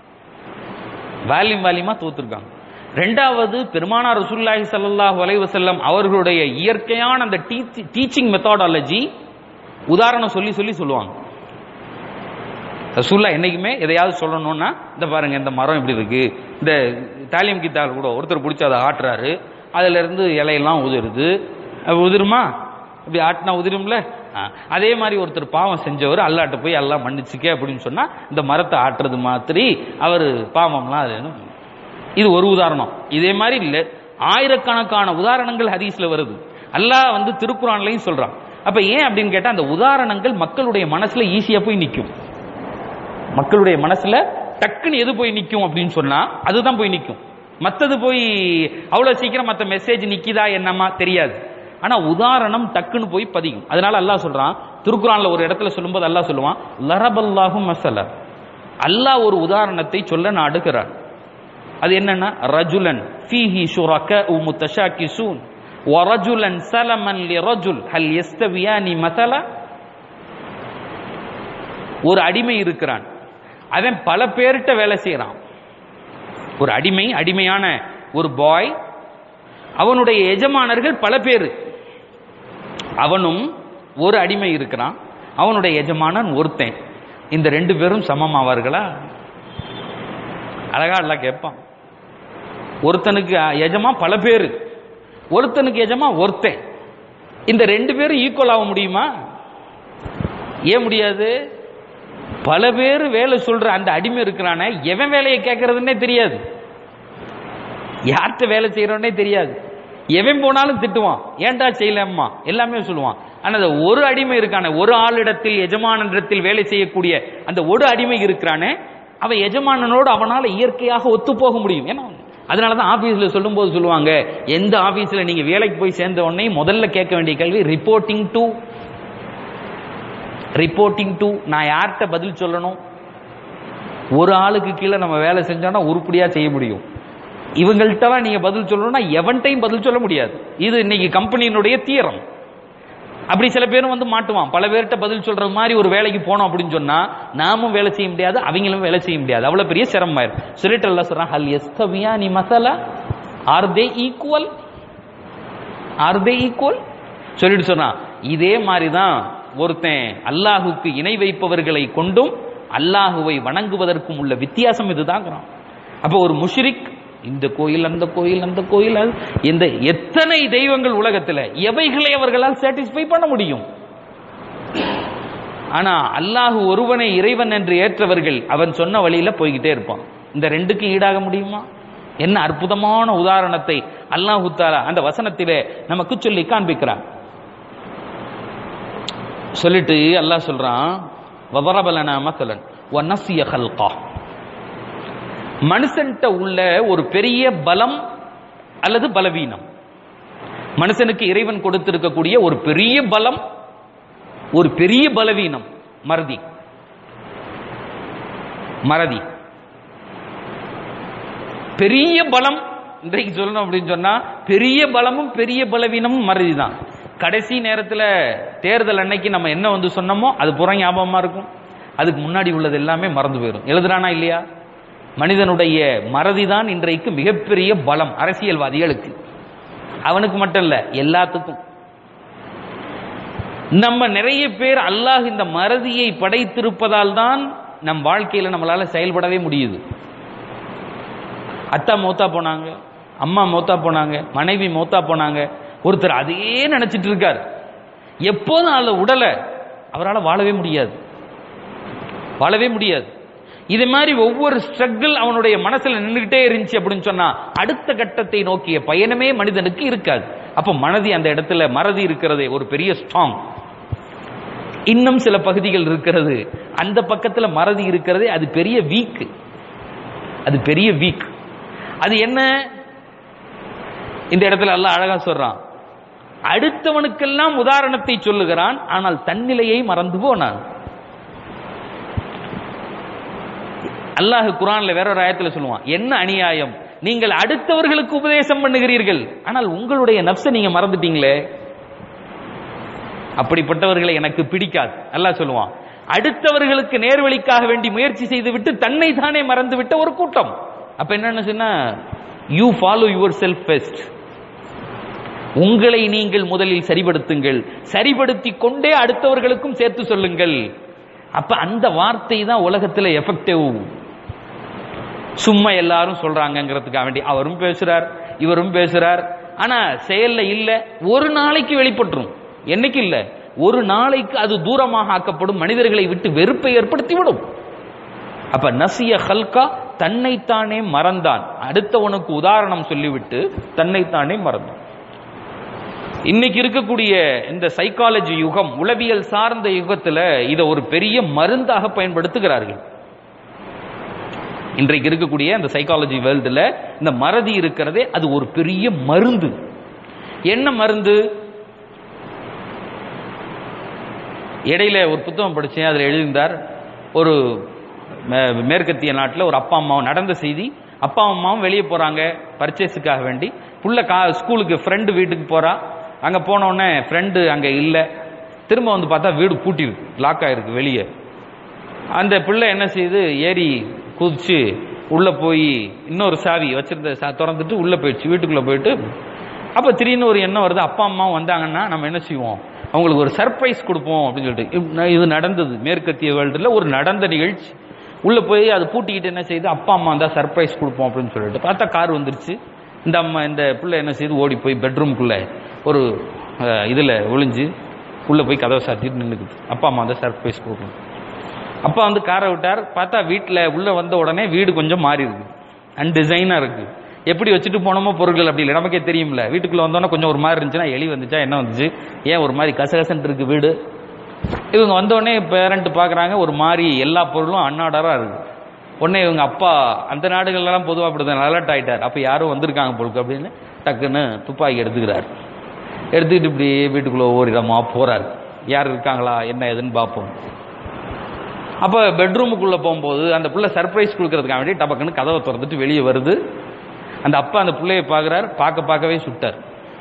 Speaker 1: வால்யூம் வால்யூமா தொகுத்திருக்காங்க ரெண்டாவது பெருமானார் ரசூலுல்லாஹி ஸல்லல்லாஹு அலைஹி வஸல்லம் அவர்களுடைய இயற்கையான அந்த டீச்சிங் மெத்தடாலஜி உதாரணம் சொல்லி சொல்லி சொல்லுவாங்க ரசூல்லா என்னைக்குமே எதையாவது சொல்லணும்னா இந்த பாருங்க இந்த மரம் இப்படி இருக்கு இந்த தாலியம் கித்தால் கூட ஒருத்தர் பிடிச்சி அதை ஆட்டுறாரு அதுல இருந்து இலையெல்லாம் உதிருது அது உதிருமா இப்படி ஆட்டினா உதிரும்ல ஆ. அதே மாதிரி ஒருத்தர் பாவம் செஞ்சவர் அல்லாட்ட போய் எல்லாம் மன்னிச்சுக்க அப்படின்னு சொன்னா இந்த மரத்தை ஆட்டுறது மாதிரி அவர் பாவம்லாம் அது இது ஒரு உதாரணம் இதே மாதிரி இல்ல ஆயிரக்கணக்கான உதாரணங்கள் ஹதீஸ்ல வருது அல்லாஹ் வந்து திருக்குறான்லயும் சொல்றான் அப்ப ஏன் அப்படின்னு கேட்டா அந்த உதாரணங்கள் மக்களுடைய மனசுல ஈஸியா போய் நிக்கும் மக்களுடைய மனசுல டக்குன்னு எது போய் நிக்கும் அப்படின்னு சொன்னா அதுதான் போய் நிக்கும் மத்தது போய் அவ்வளவு சீக்கிரம் மத்த மெசேஜ் நிக்குதா என்னமா தெரியாது ஆனா உதாரணம் டக்குன்னு போய் பதியும் அதனால அல்லாஹ் சொல்றான் திருக்குறான்ல ஒரு இடத்துல சொல்லும்போது அல்லாஹ் சொல்லுவான் லரபல்லாஹு மசல அல்லாஹ் ஒரு உதாரணத்தை சொல்ல நாடுகிறான் அது என்னன்னா ரஜுலன் ஃபீஹி ஷுரக முத்தஷாக்கிசூன் வரஜுலன் சலமன் லிரஜுல் ஹல் யஸ்தவியானி மசலா ஒரு அடிமை இருக்கிறான் அவன் பல பேர்கிட்ட வேலை செய்யறான் ஒரு அடிமை அடிமையான ஒரு பாய் அவனுடைய எஜமானர்கள் பல பேர் அவனும் ஒரு அடிமை இருக்கிறான் அவனுடைய எஜமானன் ஒருத்தன் இந்த ரெண்டு பேரும் சமமாவார்களா அழகா எல்லாம் கேட்பான் ஒருத்தனுக்கு எஜமா பல பேர் ஒருத்தனுக்கு எஜமா ஒருத்தன் இந்த ரெண்டு பேரும் ஈக்குவல் ஆக முடியுமா ஏன் முடியாது பல பேர் வேலை சொல்ற அந்த அடிமை இருக்கிறானே எவன் வேலையை கேட்கறதுன்னே தெரியாது யார்கிட்ட வேலை செய்யறோன்னே தெரியாது எவன் போனாலும் திட்டுவான் ஏன்டா செய்யலம்மா எல்லாமே சொல்லுவான் ஆனா அந்த ஒரு அடிமை இருக்கானே ஒரு ஆளிடத்தில் எஜமானனிடத்தில் வேலை செய்யக்கூடிய அந்த ஒரு அடிமை இருக்கிறானே அவன் எஜமானனோடு அவனால இயற்கையாக ஒத்து போக முடியும் ஏன்னா அதனாலதான் ஆபீஸ்ல சொல்லும்போது சொல்லுவாங்க எந்த ஆபீஸ்ல நீங்க வேலைக்கு போய் சேர்ந்த உடனே முதல்ல கேட்க வேண்டிய கேள்வி ரிப்போர்ட்டிங் டு ரிப்போர்ட்டிங் டு நான் யார்கிட்ட பதில் சொல்லணும் ஒரு ஆளுக்கு கீழே நம்ம வேலை செஞ்சோம்னா உருப்படியா செய்ய முடியும் இவங்கள்ட்டலாம் நீங்க பதில் சொல்லணும்னா எவன்ட்டையும் பதில் சொல்ல முடியாது இது இன்னைக்கு கம்பெனியினுடைய தீரம் அப்படி சில பேரும் வந்து மாட்டுவான் பல பேர்கிட்ட பதில் சொல்றது மாதிரி ஒரு வேலைக்கு போனோம் அப்படின்னு சொன்னா நாமும் வேலை செய்ய முடியாது அவங்களும் வேலை செய்ய முடியாது அவ்வளவு பெரிய சிரமம் ஆயிரும் சொல்லிட்டு எல்லாம் சொல்றான் ஹல் எஸ்தவியா நீ மசாலா are they equal are they equal சொல்லிட்டு சொன்னான் இதே மாதிரி தான் ஒருத்தன் அல்லாஹுக்கு இணை வைப்பவர்களை கொண்டும் அல்லாஹுவை வணங்குவதற்கும் உள்ள வித்தியாசம் இதுதாங்கிறான் அப்போ ஒரு முஷ்ரிக் இந்த கோயில் அந்த கோயில் அந்த கோயில் அது- இந்த எத்தனை தெய்வங்கள் உலகத்துல எவைகளை அவர்களால் சாட்டிஸ்ஃபை பண்ண முடியும் ஆனா அல்லாஹ் ஒருவனை இறைவன் என்று ஏற்றவர்கள் அவன் சொன்ன வழியில போய்கிட்டே இருப்பான் இந்த ரெண்டுக்கு ஈடாக முடியுமா என்ன அற்புதமான உதாரணத்தை அல்லாஹு தாலா அந்த வசனத்திலே நமக்கு சொல்லி காண்பிக்கிறான் சொல்லிட்டு அல்லாஹ் சொல்றான் வதரபலனா மசலன் வனசிய ஹல்கா மனுஷன்ட்ட உள்ள ஒரு பெரிய பலம் அல்லது பலவீனம் மனுஷனுக்கு இறைவன் கொடுத்திருக்கக்கூடிய ஒரு பெரிய பலம் ஒரு பெரிய பலவீனம் மறதி மறதி பெரிய பலம் இன்றைக்கு சொல்லணும் அப்படின்னு சொன்னா பெரிய பலமும் பெரிய பலவீனமும் மறதி தான் கடைசி நேரத்தில் தேர்தல் அன்னைக்கு நம்ம என்ன வந்து சொன்னோமோ அது புற ஞாபகமா இருக்கும் அதுக்கு முன்னாடி உள்ளது எல்லாமே மறந்து போயிடும் எழுதுறானா இல்லையா மனிதனுடைய மறதி தான் இன்றைக்கு மிகப்பெரிய பலம் அரசியல்வாதிகளுக்கு அவனுக்கு மட்டும் இல்ல எல்லாத்துக்கும் நம்ம நிறைய பேர் அல்லாஹ் இந்த மறதியை படைத்திருப்பதால் தான் நம் வாழ்க்கையில நம்மளால செயல்படவே முடியுது அத்தா மௌத்தா போனாங்க அம்மா மௌத்தா போனாங்க மனைவி மௌத்தா போனாங்க ஒருத்தர் அதையே நினைச்சிட்டு இருக்கார் எப்போதும் அந்த உடலை அவரால் வாழவே முடியாது வாழவே முடியாது இது மாதிரி ஒவ்வொரு ஸ்ட்ரகிள் அவனுடைய மனசுல நின்றுகிட்டே இருந்துச்சு அப்படின்னு சொன்னா அடுத்த கட்டத்தை நோக்கிய பயணமே மனிதனுக்கு இருக்காது அப்ப மனதி அந்த இடத்துல மறதி இருக்கிறதே ஒரு பெரிய ஸ்ட்ராங் இன்னும் சில பகுதிகள் இருக்கிறது அந்த பக்கத்துல மறதி இருக்கிறதே அது பெரிய வீக் அது பெரிய வீக் அது என்ன இந்த இடத்துல எல்லாம் அழகா சொல்றான் அடுத்தவனுக்கெல்லாம் உதாரணத்தை சொல்லுகிறான் ஆனால் தன்னிலையை மறந்து போனான் அல்லாஹ் குரான்ல வேற ஒரு ஆயத்துல சொல்லுவான் என்ன அநியாயம் நீங்கள் அடுத்தவர்களுக்கு உபதேசம் பண்ணுகிறீர்கள் ஆனால் உங்களுடைய நப்சை நீங்க மறந்துட்டீங்களே அப்படிப்பட்டவர்களை எனக்கு பிடிக்காது அல்லாஹ் சொல்லுவான் அடுத்தவர்களுக்கு நேர்வழிக்காக வேண்டி முயற்சி செய்துவிட்டு தன்னை தானே மறந்து விட்ட ஒரு கூட்டம் அப்ப என்னன்னு சொன்னா you follow yourself best உங்களை நீங்கள் முதலில் சரிபடுத்துங்கள் சரிபடுத்தி கொண்டே அடுத்தவர்களுக்கும் சேர்த்து சொல்லுங்கள் அப்ப அந்த வார்த்தை தான் உலகத்துல எஃபெக்டிவ் சும்மா எல்லாரும் சொல்றாங்கிறதுக்காக வேண்டி அவரும் பேசுறார் இவரும் பேசுறார் ஆனா செயல்ல இல்ல ஒரு நாளைக்கு வெளிப்பட்டுரும் என்னைக்கு இல்ல ஒரு நாளைக்கு அது தூரமாக ஆக்கப்படும் மனிதர்களை விட்டு வெறுப்பை ஏற்படுத்தி விடும் அப்ப நசிய ஹல்கா தன்னைத்தானே மறந்தான் அடுத்தவனுக்கு உதாரணம் சொல்லிவிட்டு தன்னைத்தானே மறந்தான் இன்னைக்கு இருக்கக்கூடிய இந்த சைக்காலஜி யுகம் உளவியல் சார்ந்த யுகத்துல இதை ஒரு பெரிய மருந்தாக பயன்படுத்துகிறார்கள் இன்றைக்கு இருக்கக்கூடிய அந்த சைக்காலஜி வேர்ல்டுல இந்த மறதி இருக்கிறதே அது ஒரு பெரிய மருந்து என்ன மருந்து இடையில ஒரு புத்தகம் படிச்சேன் அதில் எழுதியிருந்தார் ஒரு மே- மேற்கத்திய நாட்டில் ஒரு அப்பா அம்மாவும் நடந்த செய்தி அப்பா அம்மாவும் வெளியே போறாங்க பர்ச்சேஸுக்காக வேண்டி புள்ள கா ஸ்கூலுக்கு ஃப்ரெண்டு வீட்டுக்கு போறா அங்க போன உடனே ஃப்ரெண்டு அங்க இல்லை திரும்ப வந்து பார்த்தா வீடு பூட்டிருக்கு லாக் ஆயிருக்கு வெளியே அந்த பிள்ளை என்ன செய்யுது ஏறி குதிச்சு உள்ள போய் இன்னொரு சாவி வச்சிருந்த சா- திறந்துட்டு உள்ள போயிடுச்சு வீட்டுக்குள்ள போயிட்டு அப்ப திடீர்னு ஒரு எண்ணம் வருது அப்பா அம்மாவும் வந்தாங்கன்னா நம்ம என்ன செய்வோம் அவங்களுக்கு ஒரு சர்ப்ரைஸ் கொடுப்போம் அப்படின்னு சொல்லிட்டு இப்~ இது நடந்தது மேற்கத்திய வேர்ல்டுல ஒரு நடந்த நிகழ்ச்சி உள்ள போய் அது பூட்டிக்கிட்டு என்ன செய்யுது அப்பா அம்மா வந்தா சர்ப்ரைஸ் கொடுப்போம் அப்படின்னு சொல்லிட்டு பார்த்தா கார் வந்துருச்சு இந்த அம்மா இந்த பிள்ளை என்ன செய்யுது ஓடி போய் பெட்ரூம்குள்ள ஒரு அஹ், இதுல ஒளிஞ்சு உள்ள போய் கதவை சாத்திட்டு நின்னுக்குது அப்பா அம்மா வந்து சர்ப்ரைஸ் கொடுக்கணும் அப்பா வந்து காரை விட்டார் பார்த்தா வீட்டில் உள்ள வந்த உடனே வீடு கொஞ்சம் மாறி இருக்கு அன்டிசைனா இருக்கு எப்படி வச்சுட்டு போனோமோ பொருட்கள் அப்படி இல்லை நமக்கே தெரியும்ல வீட்டுக்குள்ள வந்தோன்னே கொஞ்சம் ஒரு மாதிரி இருந்துச்சுன்னா எலி வந்துச்சா என்ன வந்துச்சு ஏன் ஒரு மாதிரி கசகசன்னு இருக்கு வீடு இவங்க வந்த உடனே பேரண்ட் பார்க்குறாங்க ஒரு மாதிரி எல்லா பொருளும் அன்னாடரா இருக்கு உடனே இவங்க அப்பா அந்த நாடுகள்லாம் பொதுவாக அப்படிதான் அலர்ட் ஆயிட்டார் அப்போ யாரும் வந்திருக்காங்க பொழுது அப்படின்னு டக்குன்னு துப்பாக்கி எடுத்துக்கிறார் எடுத்துக்கிட்டு இப்படி வீட்டுக்குள்ள ஒவ்வொரு இடமா போறாரு யார் இருக்காங்களா என்ன ஏதுன்னு பார்ப்போம் அப்ப பெட்ரூமுக்குள்ள போகும்போது அந்த புள்ள சர்ப்ரைஸ் கொடுக்கறதுக்காக வேண்டி டபக்குன்னு கதவை திறந்துட்டு வெளியே வருது அந்த அப்பா அந்த புள்ளைய பார்க்கறார் பார்க்க பார்க்கவே சுட்டார்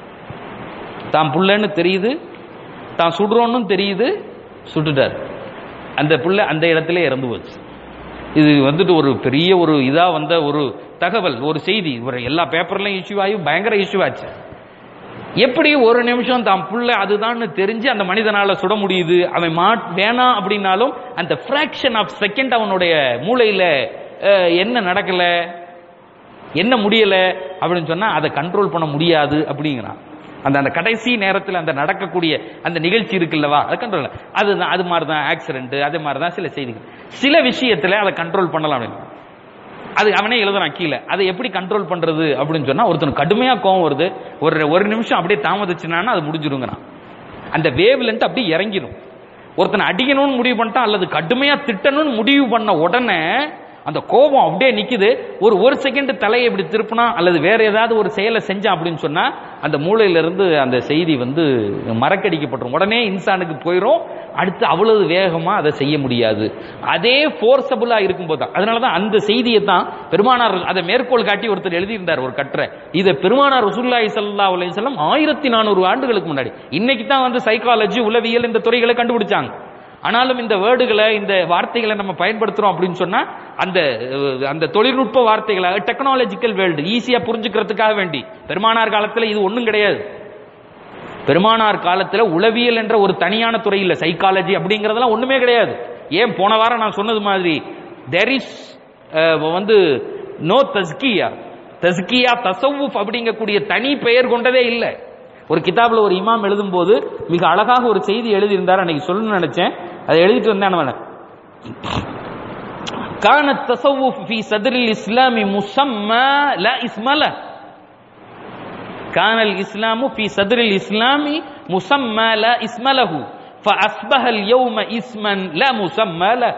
Speaker 1: தான் புள்ளன்னு தெரியுது தான் சுடுறோன்னு தெரியுது சுட்டுட்டார் அந்த புள்ள அந்த இடத்துல இறந்து போச்சு இது வந்துட்டு ஒரு பெரிய ஒரு இதா வந்த ஒரு தகவல் ஒரு செய்தி ஒரு எல்லா பேப்பர்லயும் இஷ்யூ ஆகி பயங்கர இஷ்யூ ஆச்சு எப்படி ஒரு நிமிஷம் தான் புள்ள அதுதான்னு தெரிஞ்சு அந்த மனிதனால சுட முடியுது அவன் மா வேணாம் அப்படின்னாலும் அந்த ஃபிராக்ஷன் ஆஃப் செகண்ட் அவனுடைய மூளையில அஹ், என்ன நடக்கல என்ன முடியல அப்படின்னு சொன்னா அதை கண்ட்ரோல் பண்ண முடியாது அப்படிங்கிறான் அந்த அந்த கடைசி நேரத்தில் அந்த நடக்கக்கூடிய அந்த நிகழ்ச்சி இருக்குல்லவா அது கண்ட்ரோல் அது அது மாதிரி தான் ஆக்சிடென்ட் அதே மாதிரி தான் சில செய்திகள் சில விஷயத்துல அதை கண்ட்ரோல் பண்ணலாம் அப்படின்னு அது அவனே எழுதுறான் கீழே அதை எப்படி கண்ட்ரோல் பண்றது அப்படின்னு சொன்னா ஒருத்தனுக்கு கடுமையா கோவம் வருது ஒரு ஒரு நிமிஷம் அப்படியே தாமதிச்சுனான்னா அது முடிஞ்சிருங்கிறான் அந்த வேவ் லென்த் அப்படியே இறங்கிடும் ஒருத்தனை அடிக்கணும்னு முடிவு பண்ணிட்டான் அல்லது கடுமையா திட்டணும்னு முடிவு பண்ண உடனே அந்த கோபம் அப்படியே நிக்குது ஒரு ஒரு செகண்ட் தலையை இப்படி திருப்பினா அல்லது வேற ஏதாவது ஒரு செயலை செஞ்சான் அப்படின்னு சொன்னா அந்த மூளையில இருந்து அந்த செய்தி வந்து மறக்கடிக்கப்பட்டுரும் உடனே இன்சானுக்கு போயிடும் அடுத்து அவ்வளவு வேகமா அதை செய்ய முடியாது அதே ஃபோர்ஸபுளா இருக்கும்போது தான் அதனாலதான் அந்த செய்தியை தான் பெருமானார் அதை மேற்கோள் காட்டி ஒருத்தர் எழுதியிருந்தார் ஒரு கட்டுரை இதை பெருமானார் ரசூல்லாய் சல்லா அலையம் ஆயிரத்தி நானூறு ஆண்டுகளுக்கு முன்னாடி இன்னைக்கு தான் வந்து சைக்காலஜி உளவியல் இந்த துறைகளை கண்டுபிடிச்சாங்க ஆனாலும் இந்த வேர்டுகளை இந்த வார்த்தைகளை நம்ம பயன்படுத்துறோம் அப்படின்னு சொன்னா அந்த அஹ், அந்த தொழில்நுட்ப வார்த்தைகளை டெக்னாலஜிக்கல் வேர்ல்டு ஈஸியா புரிஞ்சுக்கிறதுக்காக வேண்டி பெருமானார் காலத்துல இது ஒண்ணும் கிடையாது பெருமானார் காலத்துல உளவியல் என்ற ஒரு தனியான துறை இல்ல சைக்காலஜி அப்படிங்கறதெல்லாம் ஒண்ணுமே கிடையாது ஏன் போன வாரம் நான் சொன்னது மாதிரி தெர் இஸ் வந்து நோ தஸ்கியா தஸ்கியா தசவுஃப் அப்படிங்கக்கூடிய தனி பெயர் கொண்டதே இல்லை ஒரு கிதாப்ல ஒரு இமாம் எழுதும்போது மிக அழகாக ஒரு செய்தி எழுதியிருந்தார் அன்னைக்கு சொல்லணும்னு நினைச்சேன் அதை எழுதிட்டு வந்தேன் நான் كان التصوف في صدر الإسلام مسمى لا اسم له كان الإسلام في صدر الإسلام مسمى لا اسم له فأصبح اليوم اسما لا مسمى له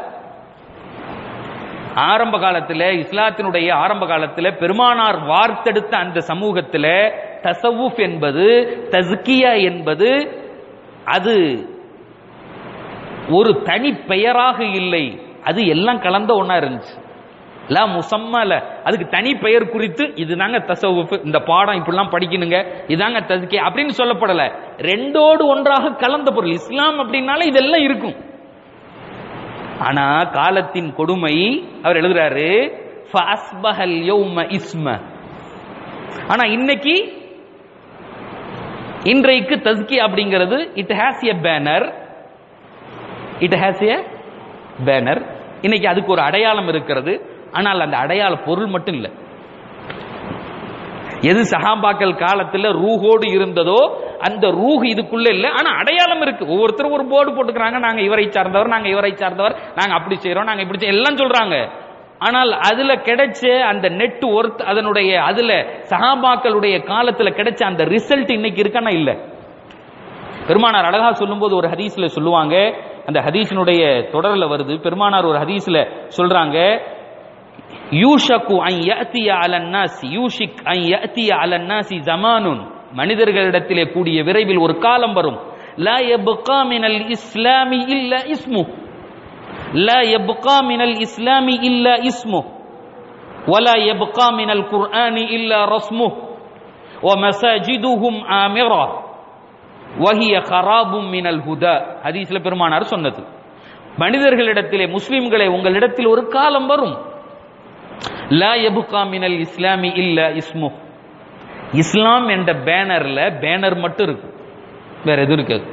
Speaker 1: ஆரம்ப காலத்துல இஸ்லாத்தினுடைய ஆரம்ப காலத்துல பெருமானார் வார்த்தெடுத்த அந்த சமூகத்துல தசவுஃப் என்பது தஸ்கியா என்பது அது ஒரு தனி பெயராக இல்லை அது எல்லாம் கலந்த ஒண்ணா இருந்துச்சு லா முசம்மல அதுக்கு தனி பெயர் குறித்து இதுதாங்க தசவுஃப் இந்த பாடம் இப்படிலாம் படிக்கணுங்க இதாங்க தஸ்கி அப்படின்னு சொல்லப்படல ரெண்டோடு ஒன்றாக கலந்த பொருள் இஸ்லாம் அப்படின்னாலே இதெல்லாம் இருக்கும் ஆனா காலத்தின் கொடுமை அவர் எழுதுறாரு ஃபஅஸ்பஹல் யௌம இஸ்ம ஆனா இன்னைக்கு இன்றைக்கு தஸ்கி அப்படிங்கிறது it has a banner it has a banner இன்னைக்கு அதுக்கு ஒரு அடையாளம் இருக்கிறது ஆனால் அந்த அடையாள பொருள் மட்டும் இல்லை எது சஹாபாக்கள் காலத்துல ரூஹோடு இருந்ததோ அந்த ரூஹ் இதுக்குள்ள இல்ல ஆனா அடையாளம் இருக்கு ஒவ்வொருத்தரும் ஒரு போர்டு போட்டுக்கிறாங்க நாங்க இவரை சார்ந்தவர் நாங்க இவரை சார்ந்தவர் நாங்க அப்படி செய்றோம் நாங்க இப்படி செய்றோம் எல்லாம் சொல்றாங்க ஆனால் அதுல கிடைச்ச அந்த நெட் ஒர்த் அதனுடைய அதுல சஹாபாக்களுடைய காலத்துல கிடைச்ச அந்த ரிசல்ட் இன்னைக்கு இருக்கானா இல்ல பெருமானார் அழகா சொல்லும்போது ஒரு ஹதீஸ்ல சொல்லுவாங்க அந்த ஹதீஸினுடைய தொடர்ல வருது பெருமானார் ஒரு ஹதீஸ்ல சொல்றாங்க யூஷக்கு அன் யஅதிய அலன் நாஸ் யூஷிக் அன் யஅதிய அலன் நாசி ஜமானுன் மனிதர்களிடத்திலே கூடிய விரைவில் ஒரு காலம் வரும் லா யப்கா மினல் இஸ்லாமி இல்ல இஸ்மு லா யப்கா மினல் இஸ்லாமி இல்ல இஸ்மு ولا يبقى من القرآن إلا رسمه ومساجدهم آمرة وهي خراب من الهدى ஹதீஸ்ல பெருமானார் சொன்னது மனிதர்களிடத்திலே முஸ்லிம்களே உங்களிடத்தில் ஒரு காலம் வரும் லா எபுகா மினல் இஸ்லாமி இல்ல இஸ்மு இஸ்லாம் என்ற பேனர்ல பேனர் மட்டும் இருக்கு வேற எதுவும் இருக்காது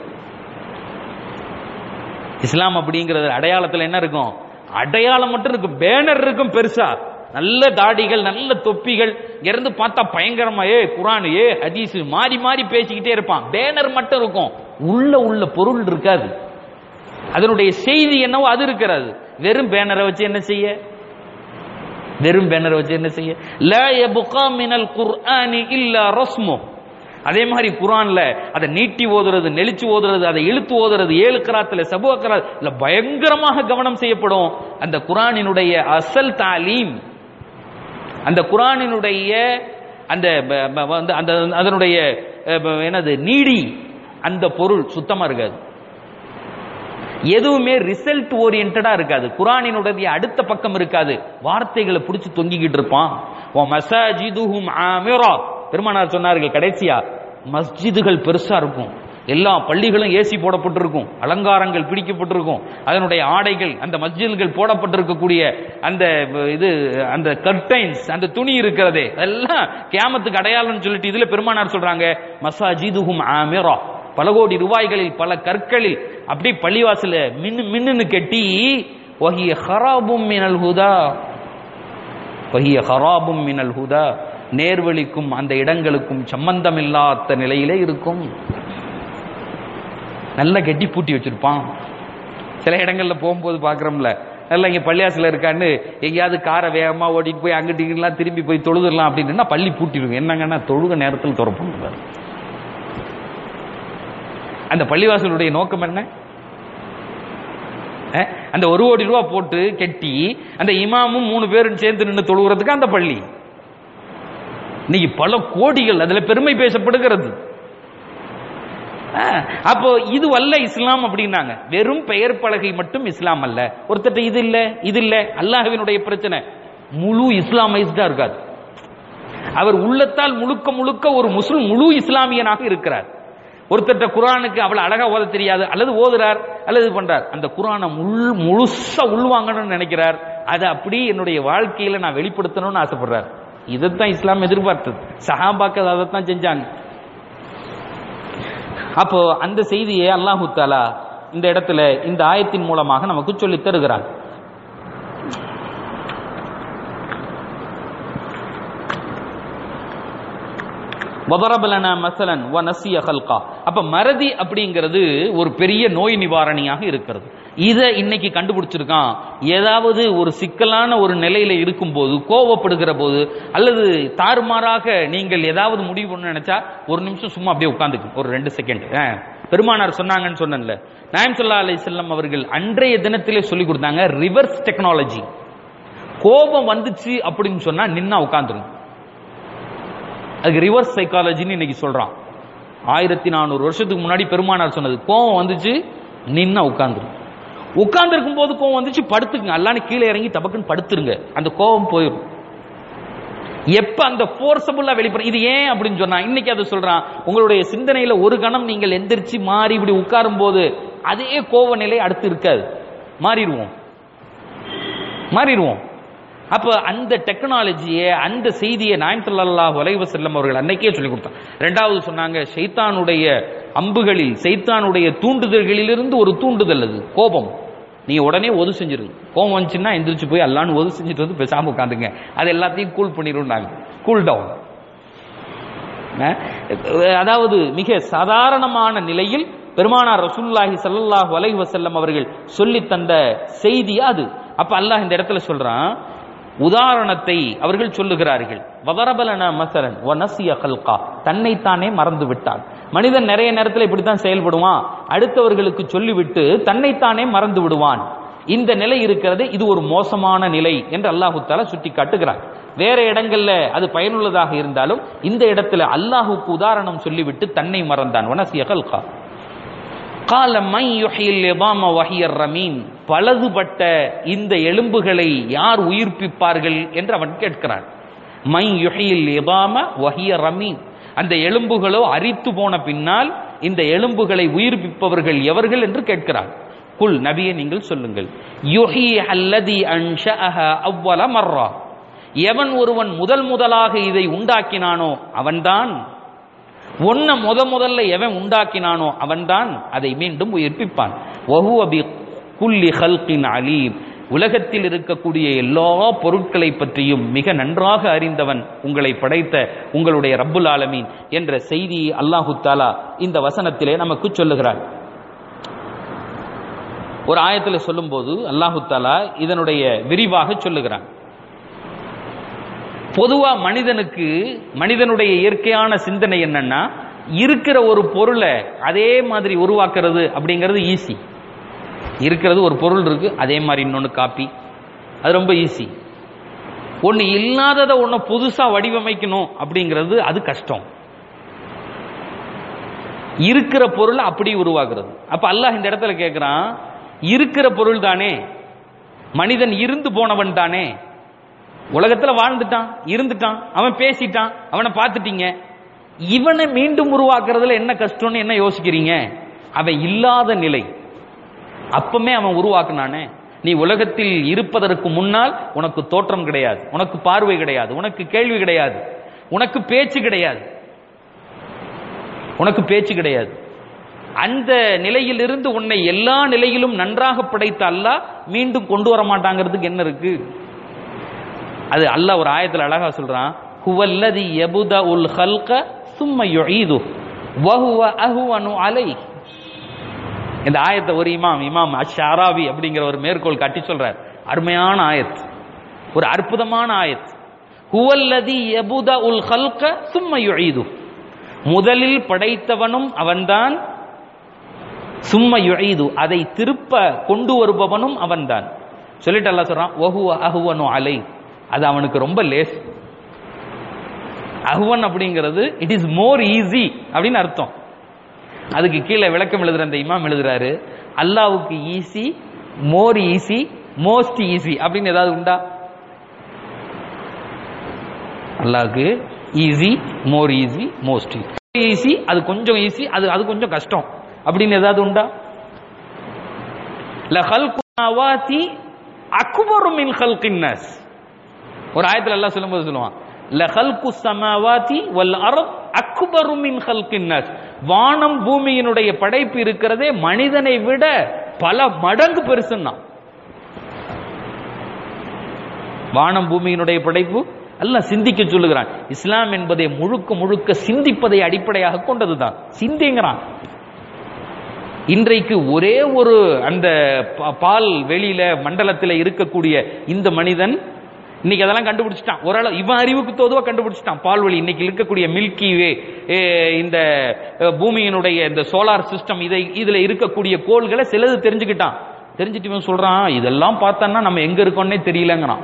Speaker 1: இஸ்லாம் அப்படிங்கிறது அடையாளத்துல என்ன இருக்கும் அடையாளம் மட்டும் இருக்கும் பேனர் இருக்கும் பெருசா நல்ல தாடிகள் நல்ல தொப்பிகள் இருந்து பார்த்தா பயங்கரமா ஏ குரான் ஏ ஹதீஸ் மாறி மாறி பேசிக்கிட்டே இருப்பான் பேனர் மட்டும் இருக்கும் உள்ள உள்ள பொருள் இருக்காது அதனுடைய செய்தி என்னவோ அது இருக்கிறது வெறும் பேனரை வச்சு என்ன செய்ய வெறும் பேனரை வச்சு என்ன செய்ய லா யபுகா மினல் குர்ஆனி இல்லா ரஸ்மு அதே மாதிரி குர்ஆன்ல அதை நீட்டி ஓதுறது நெளிச்சு ஓதுறது அதை இழுத்து ஓதுறது ஏழு கராத்துல சபுவ கராத் இல்ல பயங்கரமாக கவனம் செய்யப்படும் அந்த குர்ஆனினுடைய அசல் தாலீம் அந்த குர்ஆனினுடைய அந்த ப- ப- வந்து அந்த அதனுடைய அஹ், ப- என்னது நீடி அந்த பொருள் சுத்தமா இருக்காது எதுவுமே ரிசல்ட் ஓரியன்டா இருக்காது குரானினுடைய அடுத்த பக்கம் இருக்காது வார்த்தைகளை பிடிச்சு தொங்கிக்கிட்டு இருப்பான் "வ மசாஜிதுஹும் ஆமிரா." பெருமானார் சொன்னார்கள் கடைசியா மஸ்ஜிதுகள் பெருசா இருக்கும் எல்லா பள்ளிகளும் ஏசி போடப்பட்டிருக்கும் அலங்காரங்கள் பிடிக்கப்பட்டிருக்கும் அதனுடைய ஆடைகள் அந்த மஸ்ஜிதுகள் போடப்பட்டிருக்கக்கூடிய அந்த இது அந்த கர்டைன்ஸ் அந்த துணி இருக்கிறதே அதெல்லாம் கியாமத்துக்கு அடையாளம்னு சொல்லிட்டு இதுல பெருமானார் சொல்றாங்க மசாஜிதுஹும் ஆமிரா பல கோடி ரூபாய்களில் பல கற்களில் அப்படியே பள்ளிவாசல மின்னு மின்னுன்னு கட்டி வஹிய ஹராபும் மினல் ஹுதா வஹிய ஹராபும் மினல் ஹுதா நேர்வழிக்கும் அந்த இடங்களுக்கும் சம்பந்தமில்லாத நிலையிலே இருக்கும் நல்லா கட்டி பூட்டி வச்சிருப்பான் சில இடங்கள்ல போகும்போது பாக்குறோம்ல நல்லா இங்க பள்ளியாசில இருக்கான்னு எங்கேயாவது காரை வேகமா ஓட்டிட்டு போய் அங்கிட்டு இங்கெல்லாம் திரும்பி போய் தொழுதுடலாம் அப்படின்னா பள்ளி பூட்டிடுங்க என்னங்கன்னா தொழுக நேரத்தில் திறப்பாங்க அந்த பள்ளிவாசலுடைய நோக்கம் என்ன அஹ், அந்த ஒரு கோடி ரூபா போட்டு கெட்டி அந்த இமாமும் மூணு பேரும் சேர்ந்து நின்று தொழுகிறதுக்கு அந்த பள்ளி இன்னைக்கு பல கோடிகள் அதுல பெருமை பேசப்படுகிறது அஹ், அப்போ இது அல்ல இஸ்லாம் அப்படின்னாங்க வெறும் பெயர் பலகை மட்டும் இஸ்லாம் அல்ல ஒருத்தட்ட இது இல்ல இது இல்ல அல்லாஹ்வினுடைய பிரச்சனை முழு இஸ்லாமைஸ்டா இருக்காது அவர் உள்ளத்தால் முழுக்க முழுக்க ஒரு முஸ்லிம் முழு இஸ்லாமியனாக இருக்கிறார் ஒருத்தட்ட குரானுக்கு அவ்வளவு அழகா ஓத தெரியாது அல்லது ஓதுறார் அல்லது இது பண்றார் அந்த குரானை முழு முழுசா உள்வாங்கணும்னு நினைக்கிறார் அதை அப்படி என்னுடைய வாழ்க்கையில நான் வெளிப்படுத்தணும்னு ஆசைப்படுறார் இதைத்தான் இஸ்லாம் எதிர்பார்த்தது சஹாபாக்கள் அதைத்தான் செஞ்சாங்க அப்போ அந்த செய்தியை அல்லாஹு தாலா இந்த இடத்துல இந்த ஆயத்தின் மூலமாக நமக்கு சொல்லித் தருகிறான் வதரபலன மசலன் வ நசிய ஹல்கா அப்ப மறதி அப்படிங்கிறது ஒரு பெரிய நோய் நிவாரணியாக இருக்கிறது இதை இன்னைக்கு கண்டுபிடிச்சிருக்கான் ஏதாவது ஒரு சிக்கலான ஒரு நிலையில இருக்கும்போது கோவப்படுகிற போது அல்லது தாறுமாறாக நீங்கள் ஏதாவது முடிவு பண்ண நினைச்சா ஒரு நிமிஷம் சும்மா அப்படியே உட்காந்துக்கும் ஒரு ரெண்டு செகண்ட் பெருமானார் சொன்னாங்கன்னு சொன்னேன்ல நாயம் சொல்லா அலை செல்லம் அவர்கள் அன்றைய தினத்திலே சொல்லி கொடுத்தாங்க ரிவர்ஸ் டெக்னாலஜி கோபம் வந்துச்சு அப்படின்னு சொன்னா நின்னா உட்காந்துரும் அதுக்கு ரிவர்ஸ் சைக்காலஜின்னு இன்னைக்கு சொல்றான் ஆயிரத்தி நானூறு வருஷத்துக்கு முன்னாடி பெருமானார் சொன்னது கோவம் வந்துச்சு நின்னா உட்காந்துரும் உட்கார்ந்துருக்கும் போது கோவம் வந்துச்சு படுத்துக்குங்க அல்லான்னு கீழே இறங்கி டபக்குன்னு படுத்துருங்க அந்த கோவம் போயிடும் எப்ப அந்த ஃபோர்ஸபுல்லா வெளிப்படும் இது ஏன் அப்படின்னு சொன்னா இன்னைக்கு அதை சொல்றான் உங்களுடைய சிந்தனையில ஒரு கணம் நீங்கள் எந்திரிச்சு மாறி இப்படி உட்காரும் போது அதே கோவ நிலை அடுத்து இருக்காது மாறிடுவோம் மாறிடுவோம் அப்ப அந்த டெக்னாலஜியை அந்த செய்தியை நாயம் ஸல்லல்லாஹு அலைஹி வஸல்லம் அவர்கள் அன்னைக்கே சொல்லி கொடுத்தாங்க ரெண்டாவது சொன்னாங்க ஷைத்தானுடைய அம்புகளில் சைத்தானுடைய தூண்டுதல்களிலிருந்து ஒரு தூண்டுதல் அது கோபம் நீங்க உடனே ஒது செஞ்சிருங்க கோபம் வந்துச்சுன்னா எந்திரிச்சு போய் அல்லான்னு ஒது செஞ்சுட்டு வந்து பேசாம உட்காந்துங்க அது எல்லாத்தையும் கூல் பண்ணிடும்னாங்க கூல் டவுன் அதாவது மிக சாதாரணமான நிலையில் பெருமானார் ரசூலுல்லாஹி ஸல்லல்லாஹு அலைஹி வஸல்லம் அவர்கள் சொல்லி தந்த செய்தி அது அப்ப அல்லாஹ் இந்த இடத்துல சொல்றான் உதாரணத்தை அவர்கள் சொல்லுகிறார்கள் வதரபலன மசரன் வனசிய கல்கா தன்னைத்தானே மறந்து விட்டான் மனிதன் நிறைய நேரத்தில் இப்படித்தான் செயல்படுவான் அடுத்தவர்களுக்கு சொல்லிவிட்டு தன்னைத்தானே மறந்து விடுவான் இந்த நிலை இருக்கிறது இது ஒரு மோசமான நிலை என்று அல்லாஹு தாலா சுட்டி காட்டுகிறார் வேற இடங்கள்ல அது பயனுள்ளதாக இருந்தாலும் இந்த இடத்துல அல்லாஹுக்கு உதாரணம் சொல்லிவிட்டு தன்னை மறந்தான் வனசிய கல்கா கால மை யுஹில் இபாம வஹியர் ரமீன் பலதுபட்ட இந்த எலும்புகளை யார் உயிர்ப்பிப்பார்கள் என்று அவன் கேட்கிறான் மை யுஹில் இபாம வஹிய ரமீன் அந்த எலும்புகளோ அரித்து போன பின்னால் இந்த எலும்புகளை உயிர்ப்பிப்பவர்கள் எவர்கள் என்று கேட்கிறான் குல் நபியை நீங்கள் சொல்லுங்கள் யுஹி அல்லதி அன்ஷஅஹ அவ்வல மர்ரா எவன் ஒருவன் முதல் முதலாக இதை உண்டாக்கினானோ அவன்தான் ஒன்ன முத முதல்ல எவன் உண்டாக்கினானோ அவன்தான் அதை மீண்டும் உயிர்ப்பிப்பான் வஹுவ பி குல்லி ஹல்கின் அலீம் உலகத்தில் இருக்கக்கூடிய எல்லா பொருட்களை பற்றியும் மிக நன்றாக அறிந்தவன் உங்களை படைத்த உங்களுடைய ரப்புல் ஆலமீன் என்ற செய்தியை அல்லாஹு தாலா இந்த வசனத்திலே நமக்கு சொல்லுகிறார் ஒரு ஆயத்தில் சொல்லும்போது அல்லாஹு தாலா இதனுடைய விரிவாக சொல்லுகிறான் பொதுவா மனிதனுக்கு மனிதனுடைய இயற்கையான சிந்தனை என்னன்னா இருக்கிற ஒரு பொருளை அதே மாதிரி உருவாக்குறது அப்படிங்கிறது ஈஸி இருக்கிறது ஒரு பொருள் இருக்கு அதே மாதிரி இன்னொன்று காப்பி அது ரொம்ப ஈஸி ஒன்று இல்லாததை ஒன்று புதுசா வடிவமைக்கணும் அப்படிங்கிறது அது கஷ்டம் இருக்கிற பொருளை அப்படி உருவாக்குறது அப்ப அல்லாஹ் இந்த இடத்துல கேட்கிறான் இருக்கிற பொருள் தானே மனிதன் இருந்து போனவன் தானே உலகத்துல வாழ்ந்துட்டான் இருந்துட்டான் அவன் பேசிட்டான் அவனை பார்த்துட்டீங்க இவனை மீண்டும் உருவாக்குறதுல என்ன கஷ்டம்னு என்ன யோசிக்கிறீங்க அவன் இல்லாத நிலை அப்பமே அவன் உருவாக்குனானே நீ உலகத்தில் இருப்பதற்கு முன்னால் உனக்கு தோற்றம் கிடையாது உனக்கு பார்வை கிடையாது உனக்கு கேள்வி கிடையாது உனக்கு பேச்சு கிடையாது உனக்கு பேச்சு கிடையாது அந்த நிலையிலிருந்து உன்னை எல்லா நிலையிலும் நன்றாக படைத்த அல்லாஹ் மீண்டும் கொண்டு வர மாட்டாங்கிறதுக்கு என்ன இருக்கு அது அல்லாஹ் ஒரு ஆயத்துல அழகா சொல்றான் ஹுவல்லதி யபுத உல் ஹல்க சும்ம யுஈது வஹுவ அஹுவனு அலை இந்த ஆயத்தை ஒரு இமாம் இமாம் அஷாராவி அப்படிங்கிற ஒரு மேற்கோள் காட்டி சொல்றார் அருமையான ஆயத் ஒரு அற்புதமான ஆயத் ஹுவல்லதி யபுத உல் ஹல்க சும்ம யுஈது முதலில் படைத்தவனும் அவன்தான் சும்ம யுஈது அதை திருப்ப கொண்டு வருபவனும் அவன்தான் சொல்லிட்டு அல்லாஹ் சொல்றான் ஒஹுவ அஹுவனு அலை அது அவனுக்கு ரொம்ப லேஸ் அஹுவன் அப்படிங்கிறது இட் இஸ் மோர் ஈஸி அப்படின்னு அர்த்தம் அதுக்கு கீழே விளக்கம் எழுதுற அந்த இமாம் எழுதுறாரு அல்லாவுக்கு easy more easy most easy அப்படின்னு ஏதாவது உண்டா அல்லாவுக்கு easy more easy most easy அது கொஞ்சம் ஈஸி அது அது கொஞ்சம் கஷ்டம் அப்படின்னு ஏதாவது உண்டா லஹல்குனாவாதி அக்பரு மின் ஹல்கின்னஸ் ஒரு ஆயத்துல எல்லாம் சொல்லும்போது சொல்லுவான் லஹல்கு சமாவாதி வல் அர்த் அக்பரு மின் ஹல்கின்னஸ் வானம் பூமியினுடைய படைப்பு இருக்கிறதே மனிதனை விட பல மடங்கு பெருசுன்னா வானம் பூமியினுடைய படைப்பு அல்லாஹ் சிந்திக்க சொல்லுகிறான் இஸ்லாம் என்பதை முழுக்க முழுக்க சிந்திப்பதை அடிப்படையாக கொண்டதுதான் சிந்திங்கிறான் இன்றைக்கு ஒரே ஒரு அந்த பா- பால் வெளியில மண்டலத்தில் இருக்கக்கூடிய இந்த மனிதன் இன்னைக்கு அதெல்லாம் கண்டுபிடிச்சிட்டான் ஓரளவு இவன் அறிவுக்கு தோதுவா கண்டுபிடிச்சிட்டான் பால்வெளி இன்னைக்கு இருக்கக்கூடிய மில்கி வே இந்த அஹ், பூமியினுடைய இந்த சோலார் சிஸ்டம் இதை இதுல இருக்கக்கூடிய கோள்களை சிலது தெரிஞ்சுக்கிட்டான் தெரிஞ்சுட்டு இவன் சொல்றான் இதெல்லாம் பார்த்தான்னா நம்ம எங்க இருக்கோம்னே தெரியலங்கிறான்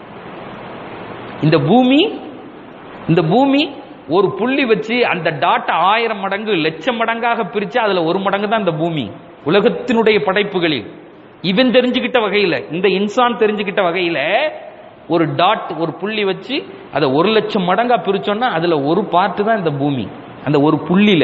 Speaker 1: இந்த பூமி இந்த பூமி ஒரு புள்ளி வச்சு அந்த டாட் ஆயிரம் மடங்கு லட்சம் மடங்காக பிரிச்சா அதுல ஒரு மடங்கு தான் இந்த பூமி உலகத்தினுடைய படைப்புகளில் இவன் தெரிஞ்சுக்கிட்ட வகையில இந்த இன்சான் தெரிஞ்சுக்கிட்ட வகையில ஒரு டாட் ஒரு புள்ளி வச்சு அதை ஒரு லட்சம் மடங்கா பிரிச்சோம்னா அதுல ஒரு பார்ட் தான் இந்த பூமி அந்த ஒரு புள்ளில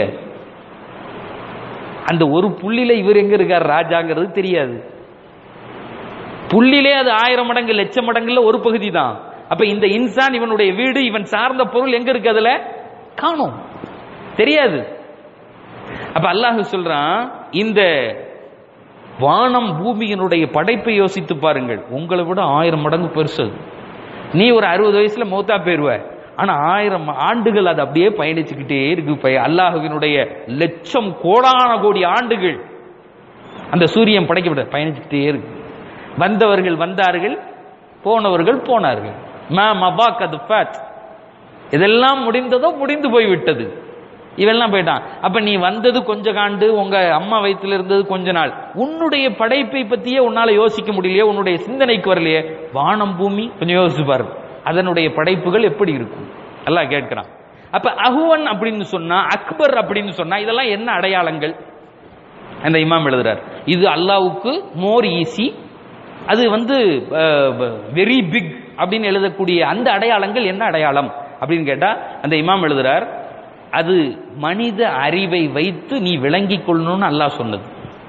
Speaker 1: அந்த ஒரு புள்ளில இவர் எங்க இருக்கார் ராஜாங்கிறது தெரியாது புள்ளிலே அது ஆயிரம் மடங்கு லட்சம் மடங்குல ஒரு பகுதி தான் அப்ப இந்த இன்சான் இவனுடைய வீடு இவன் சார்ந்த பொருள் எங்க இருக்கு அதுல காணும் தெரியாது அப்ப அல்லாஹ் சொல்றான் இந்த வானம் பூமியினுடைய படைப்பை யோசித்து பாருங்கள் உங்களை விட ஆயிரம் மடங்கு பெருசு அது. நீ ஒரு அறுபது வயசுல மௌத்தா போயிருவ ஆனா ஆயிரம் ஆண்டுகள் அது அப்படியே பயணிச்சுக்கிட்டே இருக்கு பய- அல்லாஹுவினுடைய லட்சம் கோடான கோடி ஆண்டுகள் அந்த சூரியன் படைக்கப்பட பயணிச்சுக்கிட்டே இருக்கு வந்தவர்கள் வந்தார்கள் போனவர்கள் போனார்கள் மா மபாக்கது ஃபேட் இதெல்லாம் முடிந்ததோ முடிந்து போய் விட்டது இவெல்லாம் போயிட்டான் அப்ப நீ வந்தது கொஞ்ச காண்டு உங்க அம்மா வயித்துல இருந்தது கொஞ்ச நாள் உன்னுடைய படைப்பை பத்தியே உன்னால யோசிக்க முடியலையே உன்னுடைய சிந்தனைக்கு வரலையே வானம் பூமி கொஞ்சம் யோசிச்சு பாரு அதனுடைய படைப்புகள் எப்படி இருக்கும் எல்லாம் கேட்கிறான் அப்ப அஹுவன் அப்படின்னு சொன்னா அக்பர் அப்படின்னு சொன்னா இதெல்லாம் என்ன அடையாளங்கள் அந்த இமாம் எழுதுறார் இது அல்லாவுக்கு மோர் ஈஸி அது வந்து வெரி பிக் அப்படின்னு எழுதக்கூடிய அந்த அடையாளங்கள் என்ன அடையாளம் அப்படின்னு கேட்டா அந்த இமாம் எழுதுறார் அது மனித அறிவை வைத்து நீ விளங்கிக் கொள்ளணும்னு அல்லாஹ் சொன்னது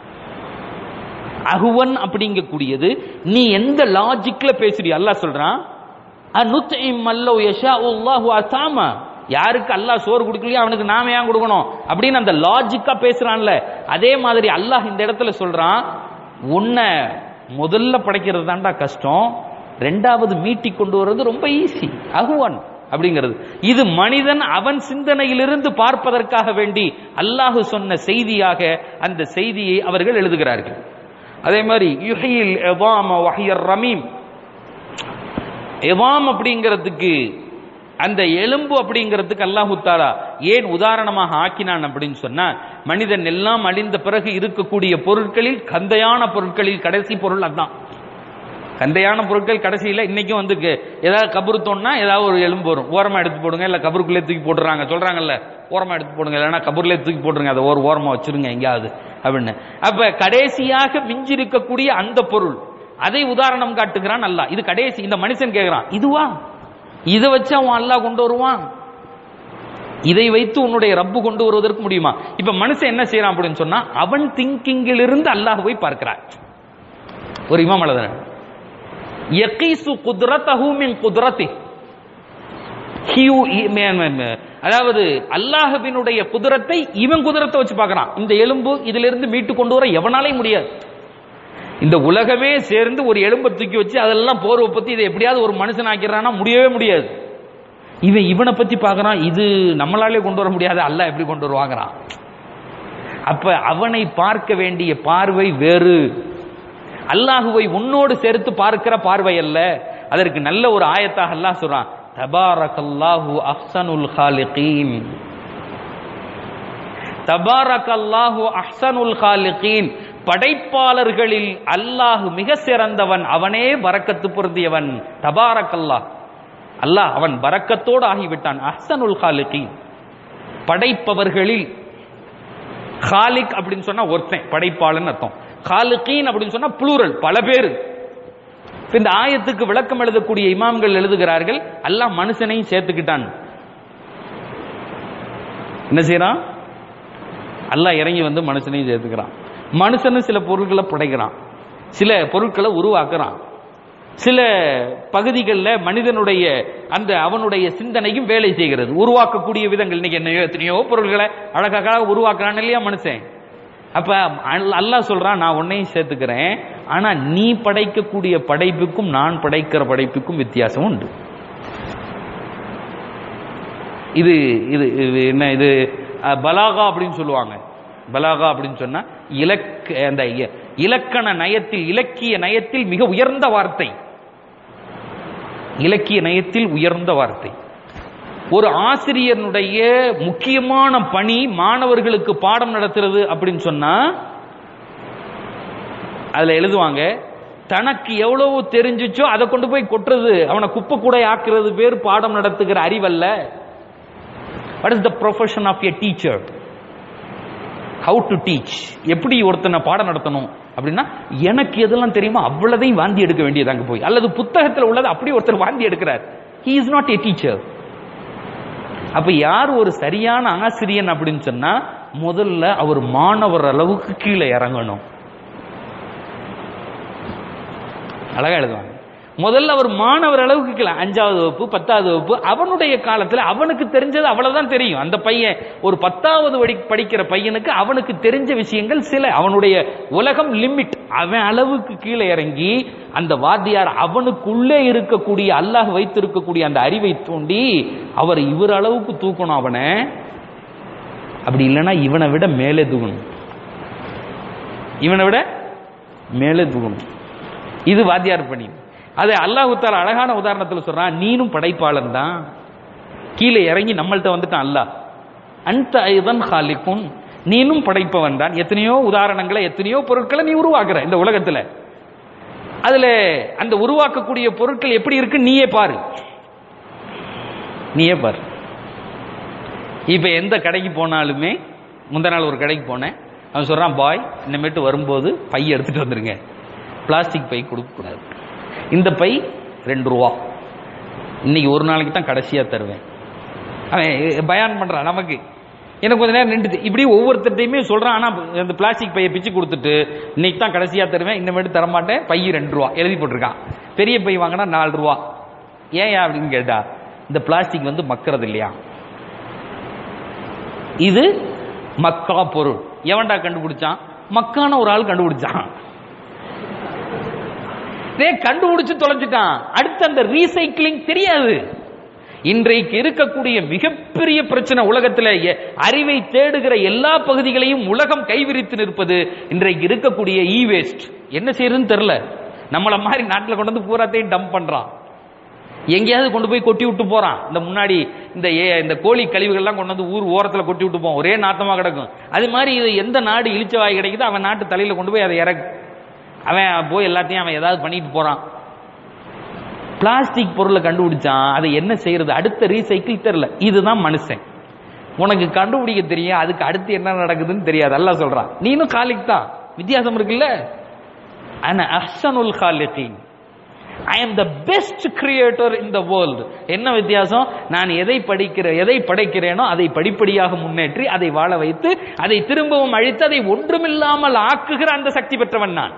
Speaker 1: அகுவன் அப்படிங்கக்கூடியது நீ எந்த லாஜிக்ல பேசுறிய அல்லாஹ் சொல்றான் அனுத்இம் அல்லோ யஷா அல்லாஹு அசாமா யாருக்கு அல்லாஹ் சோறு கொடுக்கலையோ அவனுக்கு நாம ஏன் கொடுக்கணும் அப்படின்னு அந்த லாஜிக்கா பேசுறான்ல அதே மாதிரி அல்லாஹ் இந்த இடத்துல சொல்றான் உன்னை முதல்ல படைக்கிறது தான்டா கஷ்டம் ரெண்டாவது மீட்டி கொண்டு வர்றது ரொம்ப ஈஸி அகுவன் அப்படிங்கிறது இது மனிதன் அவன் சிந்தனையிலிருந்து பார்ப்பதற்காக வேண்டி அல்லாஹ் சொன்ன செய்தியாக அந்த செய்தியை அவர்கள் எழுதுகிறார்கள் அதே மாதிரி யுஹில் எவாம வஹியர் ரமீம் எவாம் அப்படிங்கிறதுக்கு அந்த எலும்பு அப்படிங்கிறதுக்கு அல்லாஹு தாலா ஏன் உதாரணமாக ஆக்கினான் அப்படின்னு சொன்னா மனிதன் எல்லாம் அழிந்த பிறகு இருக்கக்கூடிய பொருட்களில் கந்தையான பொருட்களில் கடைசி பொருள் அதான் கந்தையான பொருட்கள் கடைசியில் இன்னைக்கும் வந்து கு- ஏதாவது கபரு தோணுனா ஏதாவது ஒரு எலும்பு வரும் ஓரமா எடுத்து போடுங்க இல்ல கபருக்குள்ளே தூக்கி போட்டுறாங்க சொல்றாங்கல்ல ஓரமா எடுத்து போடுங்க இல்லைன்னா கபூர்லேயே தூக்கி போட்டுருங்க அதை ஒரு ஓரமா வச்சிருங்க எங்கேயாவது அப்படின்னு அப்ப கடைசியாக மிஞ்சி இருக்கக்கூடிய அந்த பொருள் அதை உதாரணம் காட்டுகிறான் அல்லாஹ் இது கடைசி இந்த மனுஷன் கேட்கிறான் இதுவா இதை வச்சு அவன் அல்லாஹ் கொண்டு வருவான் இதை வைத்து உன்னுடைய ரப்பு கொண்டு வருவதற்கு முடியுமா இப்ப மனுஷன் என்ன செய்யறான் அப்படின்னு சொன்னா அவன் திங்கிங்கிலிருந்து அல்லாஹ் போய் பார்க்கிறான் ஒரு இமாம் எழுதுறேன் யகீசு குத்ரத்தஹு மின் குத்ரத்தி ஹியூ- இ- மே- மே- மே- அதாவது அல்லாஹ்வினுடைய குதிரத்தை இவன் குதிரத்தை வச்சு பார்க்கறான் இந்த எலும்பு இதுல இருந்து மீட்டு கொண்டு வர எவனாலையும் முடியாது இந்த உலகமே சேர்ந்து ஒரு எலும்பை தூக்கி வச்சு அதெல்லாம் போர்வை பத்தி இதை எப்படியாவது ஒரு மனுஷன் ஆக்கிறானா முடியவே முடியாது இவன் இவனை பத்தி பார்க்கறான் இது நம்மளாலே கொண்டு வர முடியாது அல்லாஹ் எப்படி கொண்டு வருவாங்கிறான் அப்ப அவனை பார்க்க வேண்டிய பார்வை வேறு அல்லாஹுவை உன்னோடு சேர்த்து பார்க்கிற பார்வை அல்ல அதற்கு நல்ல ஒரு ஆயத்தாக அல்லாஹ் சொல்றான் தபாரகல்லாஹு அஹ்சனுல் ஹாலிகீன் தபாரக் அல்லாஹு அஹ்சனுல் காலிகீன் படைப்பாளர்களில் அல்லாஹ் மிக சிறந்தவன் அவனே பரக்கத்து பொருந்தியவன் தபாரக் அல்லாஹ் அல்லாஹ் அவன் பரக்கத்தோடு ஆகிவிட்டான் அஹ்சனுல் காலிகீன் படைப்பவர்களில் காலிக் அப்படின்னு சொன்னா ஒருத்தன் படைப்பாளன் அர்த்தம் காலிகீன் அப்படின்னு சொன்னா புளூரல் பல பேர் இப்ப இந்த ஆயத்துக்கு விளக்கம் எழுதக்கூடிய இமாம்கள் எழுதுகிறார்கள் அல்லாஹ் மனுஷனையும் சேர்த்துக்கிட்டான் என்ன செய்யறான் அல்லாஹ் இறங்கி வந்து மனுஷனையும் சேர்த்துக்கிறான் மனுஷனும் சில பொருட்களை படைக்கிறான் சில பொருட்களை உருவாக்குறான் சில பகுதிகளில் மனிதனுடைய அந்த அவனுடைய சிந்தனையும் வேலை செய்கிறது உருவாக்கக்கூடிய விதங்கள் இன்னைக்கு என்ன எத்தனையோ பொருட்களை அழகாக உருவாக்குறான் இல்லையா மனுஷன் அப்ப அல்- அல்லாஹ் சொல்றான் நான் உன்னையும் சேர்த்துக்கிறேன் ஆனா நீ படைக்கக்கூடிய படைப்புக்கும் நான் படைக்கிற படைப்புக்கும் வித்தியாசம் உண்டு இது இது இது என்ன இது அஹ், பலாகா அப்படின்னு சொல்லுவாங்க பலாகா அப்படின்னு சொன்னா இலக்க அந்த இ- இலக்கண நயத்தில் இலக்கிய நயத்தில் மிக உயர்ந்த வார்த்தை இலக்கிய நயத்தில் உயர்ந்த வார்த்தை ஒரு ஆசிரியனுடைய முக்கியமான பணி மாணவர்களுக்கு பாடம் நடத்துறது அப்படின்னு சொன்னா அதுல எழுதுவாங்க தனக்கு எவ்வளவு தெரிஞ்சுச்சோ அதை கொண்டு போய் கொட்டுறது அவனை குப்பை கூட ஆக்குறது பேர் பாடம் நடத்துகிற அறிவல்ல what is the profession of a teacher how to teach எப்படி ஒருத்தனை பாடம் நடத்தணும் அப்படின்னா எனக்கு எதெல்லாம் தெரியுமோ அவ்வளதையும் வாந்தி எடுக்க வேண்டியது அங்க போய் அல்லது புத்தகத்தில் உள்ளது அப்படி ஒருத்தர் வாந்தி எடுக்கிறார் he is not a teacher அப்ப யார் ஒரு சரியான ஆசிரியன் அப்படின்னு சொன்னா முதல்ல அவர் மாணவர் அளவுக்கு கீழே இறங்கணும் அழகா எழுதுவாங்க முதல்ல அவர் மாணவர் அளவுக்கு கீழே அஞ்சாவது வகுப்பு பத்தாவது வகுப்பு அவனுடைய காலத்துல அவனுக்கு தெரிஞ்சது அவ்வளவுதான் தெரியும் அந்த பையன் ஒரு பத்தாவது வடி படிக்கிற பையனுக்கு அவனுக்கு தெரிஞ்ச விஷயங்கள் சில அவனுடைய உலகம் லிமிட் அவன் அளவுக்கு கீழே இறங்கி அந்த வாத்தியார் அவனுக்குள்ளே இருக்கக்கூடிய அல்லாஹ் வைத்திருக்கக்கூடிய அந்த அறிவை தூண்டி அவர் இவர் அளவுக்கு தூக்கணும் அவனை அப்படி இல்லைன்னா இவனை விட மேலே தூக்கணும் இவனை விட மேலே தூக்கணும் இது வாத்தியார் பணி அதை அல்லாஹு தாலா அழகான உதாரணத்தில் சொல்றான் நீனும் படைப்பாளன் தான் கீழே இறங்கி நம்மள்ட்ட வந்துட்டான் அல்லாஹ் அந்த ஐதன் ஹாலிக்கும் நீனும் படைப்பவன் தான் எத்தனையோ உதாரணங்களை எத்தனையோ பொருட்களை நீ உருவாக்குற இந்த உலகத்துல அதுல அந்த உருவாக்கக்கூடிய பொருட்கள் எப்படி இருக்கு நீயே பாரு நீயே பாரு இப்ப எந்த கடைக்கு போனாலுமே முந்த நாள் ஒரு கடைக்கு போனேன் அவன் சொல்றான் பாய் இனிமேட்டு வரும்போது பை எடுத்துட்டு வந்துருங்க பிளாஸ்டிக் பை கொடுக்கக்கூடாது இந்த பை ரெண்டு ரூபா இன்னைக்கு ஒரு நாளைக்கு தான் கடைசியா தருவேன் அவன் பயான் பண்றான் நமக்கு எனக்கு கொஞ்ச நேரம் நின்றுச்சு இப்படி ஒவ்வொருத்தட்டையுமே சொல்றான் ஆனா அந்த பிளாஸ்டிக் பையை பிச்சு கொடுத்துட்டு இன்னைக்கு தான் கடைசியா தருவேன் இனிமேட்டு தர மாட்டேன் பை ரெண்டு ரூபா எழுதி போட்டிருக்கான் பெரிய பை வாங்கினா நாலு ரூபா ஏன் அப்படின்னு கேட்டா இந்த பிளாஸ்டிக் வந்து மக்கறது இல்லையா இது மக்கா பொருள் எவன்டா கண்டுபிடிச்சான் மக்கான ஒரு ஆள் கண்டுபிடிச்சான் டேய், கண்டுபிடிச்சு தொலைஞ்சிட்டான் அடுத்து அந்த ரீசைக்கிளிங் தெரியாது இன்றைக்கு இருக்கக்கூடிய மிகப்பெரிய பிரச்சனை உலகத்தில் எ- அறிவை தேடுகிற எல்லா பகுதிகளையும் உலகம் கைவிரித்து நிற்பது இன்றைக்கு இருக்கக்கூடிய இ வேஸ்ட் என்ன செய்யறதுன்னு தெரியல நம்மள மாதிரி நாட்டில் கொண்டு வந்து பூராத்தையும் டம்ப் பண்றான் எங்கேயாவது கொண்டு போய் கொட்டி விட்டு போறான் இந்த முன்னாடி இந்த ஏ- இந்த கோழி கழிவுகள்லாம் கொண்டு வந்து ஊர் ஓரத்துல கொட்டி விட்டு போவோம் ஒரே நாத்தமா கிடக்கும் அது மாதிரி இது எந்த நாடு இழிச்சவாய் கிடைக்குதோ அவன் நாட்டு தலையில கொண்டு போய் அதை இறக்கு அவன் போய் எல்லாத்தையும் அவன் ஏதாவது பண்ணிட்டு போறான் பிளாஸ்டிக் பொருளை கண்டுபிடிச்சான் அதை என்ன செய்யறது அடுத்த ரீசைக்கிள் தெரியல இதுதான் மனுஷன் உனக்கு கண்டுபிடிக்க தெரியும் அதுக்கு அடுத்து என்ன நடக்குதுன்னு தெரியாது அல்லாஹ் சொல்றான் நீனும் காலிக் தான் வித்தியாசம் இருக்குல்ல ஆனா அஹ்சனுல் காலிகின் I am the best creator in the world என்ன வித்தியாசம் நான் எதை படிக்கிற எதை படைக்கிறேனோ அதை படிப்படியாக முன்னேற்றி அதை வாழ வைத்து அதை திரும்பவும் அழித்து அதை ஒன்றுமில்லாமல் ஆக்குகிற அந்த சக்தி பெற்றவன் நான்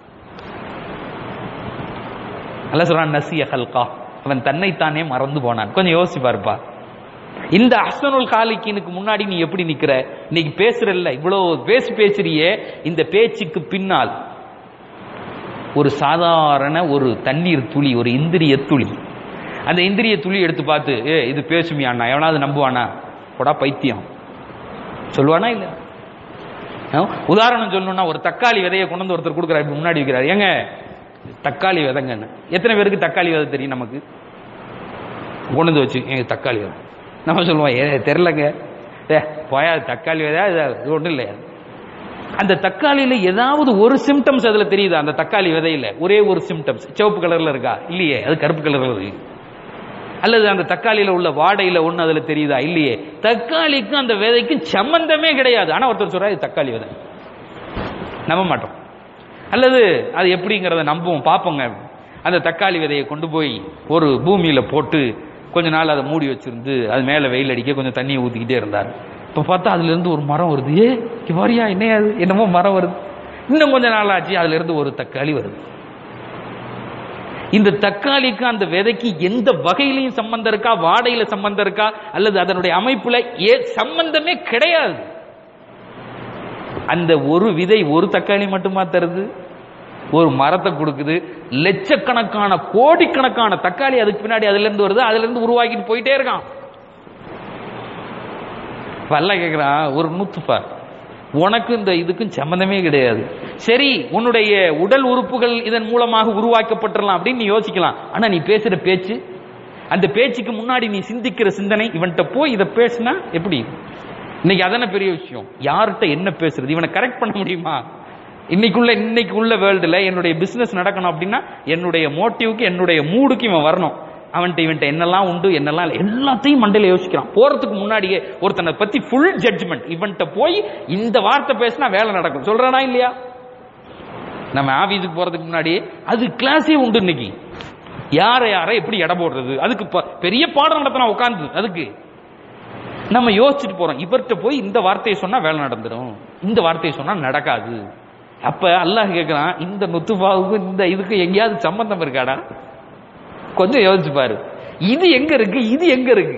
Speaker 1: அல்ல சொல்றான் நசிய ஹல்கா அவன் தன்னைத்தானே மறந்து போனான் கொஞ்சம் யோசிச்சு பாருப்பா இந்த அஹ்சனுல் காலிக்கினுக்கு முன்னாடி நீ எப்படி நிக்கிற இன்னைக்கு பேசுறல்ல இவ்வளவு பேசி பேசுறியே இந்த பேச்சுக்கு பின்னால் ஒரு சாதாரண ஒரு தண்ணீர் துளி ஒரு இந்திரிய துளி அந்த இந்திரிய துளி எடுத்து பார்த்து ஏ இது பேசுமியாண்ணா எவனாவது நம்புவானா போடா பைத்தியம் சொல்லுவானா இல்ல ஆ? உதாரணம் சொல்லணும்னா ஒரு தக்காளி விதையை கொண்டு வந்து ஒருத்தர் கொடுக்குறாரு இப்படி முன்னாடி வைக்கிறார் ஏங்க தக்காளி விதைங்கன்னு எத்தனை பேருக்கு தக்காளி விதை தெரியும் நமக்கு கொண்டு வந்து வச்சு ஏங்க தக்காளி விதை நம்ம சொல்லுவோம் ஏ தெரிலங்க ஏ போயா தக்காளி விதை இது இது ஒன்றும் இல்லையா அந்த தக்காளியில ஏதாவது ஒரு சிம்டம்ஸ் அதுல தெரியுதா அந்த தக்காளி விதையில ஒரே ஒரு சிம்டம்ஸ் சிவப்பு கலர்ல இருக்கா இல்லையே அது கருப்பு கலர்ல இருக்கு அல்லது அந்த தக்காளியில உள்ள வாடையில ஒண்ணு அதுல தெரியுதா இல்லையே தக்காளிக்கும் அந்த விதைக்கும் சம்பந்தமே கிடையாது ஆனா ஒருத்தர் சொல்றாரு இது தக்காளி விதை நம்ப மாட்டோம் அல்லது அது எப்படிங்கிறத நம்புவோம் பார்ப்போங்க அந்த தக்காளி விதையை கொண்டு போய் ஒரு பூமியில போட்டு கொஞ்ச நாள் அதை மூடி வச்சிருந்து அது மேல வெயில் அடிக்க கொஞ்சம் தண்ணியை ஊத்திக்கிட்டே இருந்தார் இப்ப பார்த்தா அதுல இருந்து ஒரு மரம் வருது ஏ இங்க வரியா என்னையா அது என்னமோ மரம் வருது இன்னும் கொஞ்ச நாள் ஆச்சு அதுல இருந்து ஒரு தக்காளி வருது இந்த தக்காளிக்கு அந்த விதைக்கு எந்த வகையிலையும் சம்பந்தம் இருக்கா வாடையில சம்பந்தம் இருக்கா அல்லது அதனுடைய அமைப்புல ஏ சம்பந்தமே கிடையாது அந்த ஒரு விதை ஒரு தக்காளி மட்டுமா தருது ஒரு மரத்தை கொடுக்குது லட்சக்கணக்கான கோடிக்கணக்கான தக்காளி அதுக்கு பின்னாடி அதுல இருந்து வருது அதுல இருந்து உருவாக்கிட்டு போயிட்டே இருக்கான் வல்ல கேக்குறான் ஒரு நூத்துப்பா உனக்கு இந்த இதுக்கும் சம்பந்தமே கிடையாது சரி உன்னுடைய உடல் உறுப்புகள் இதன் மூலமாக உருவாக்கப்பட்டுறலாம் அப்படின்னு நீ யோசிக்கலாம் ஆனா நீ பேசுற பேச்சு அந்த பேச்சுக்கு முன்னாடி நீ சிந்திக்கிற சிந்தனை இவன்கிட்ட போய் இதை பேசுனா எப்படி இன்னைக்கு அதான பெரிய விஷயம் யார்கிட்ட என்ன பேசுறது இவனை கரெக்ட் பண்ண முடியுமா இன்னைக்குள்ள இன்னைக்கு உள்ள வேர்ல்டுல என்னுடைய பிசினஸ் நடக்கணும் அப்படின்னா என்னுடைய மோட்டிவ்க்கு என்னுடைய மூடுக்கு இவன் வரணும் அவன்கிட்ட இவன்ட்ட என்னெல்லாம் உண்டு என்னெல்லாம் இல்லை, எல்லாத்தையும் மண்டையில யோசிக்கிறான் போறதுக்கு முன்னாடியே ஒருத்தனை பத்தி ஃபுல் ஜட்ஜ்மெண்ட் இவன்கிட்ட போய் இந்த வார்த்தை பேசினா வேலை நடக்கும் சொல்றானா இல்லையா நம்ம ஆபீஸுக்கு போறதுக்கு முன்னாடி அது கிளாஸே உண்டு இன்னைக்கு யாரை யாரை எப்படி எடை போடுறது அதுக்கு ப- பெரிய பாடம் நடத்தினா உட்காந்து அதுக்கு நம்ம யோசிச்சுட்டு போறோம் இவர்கிட்ட போய் இந்த வார்த்தையை சொன்னா வேலை நடந்துடும் இந்த வார்த்தையை சொன்னா நடக்காது அப்ப அல்லாஹ் கேட்கிறான் இந்த நுத்துபாவுக்கும் இந்த இதுக்கு எங்கேயாவது சம்பந்தம் இருக்காடா கொஞ்சம் யோசிச்சு பாரு இது எங்க இருக்கு இது எங்க இருக்கு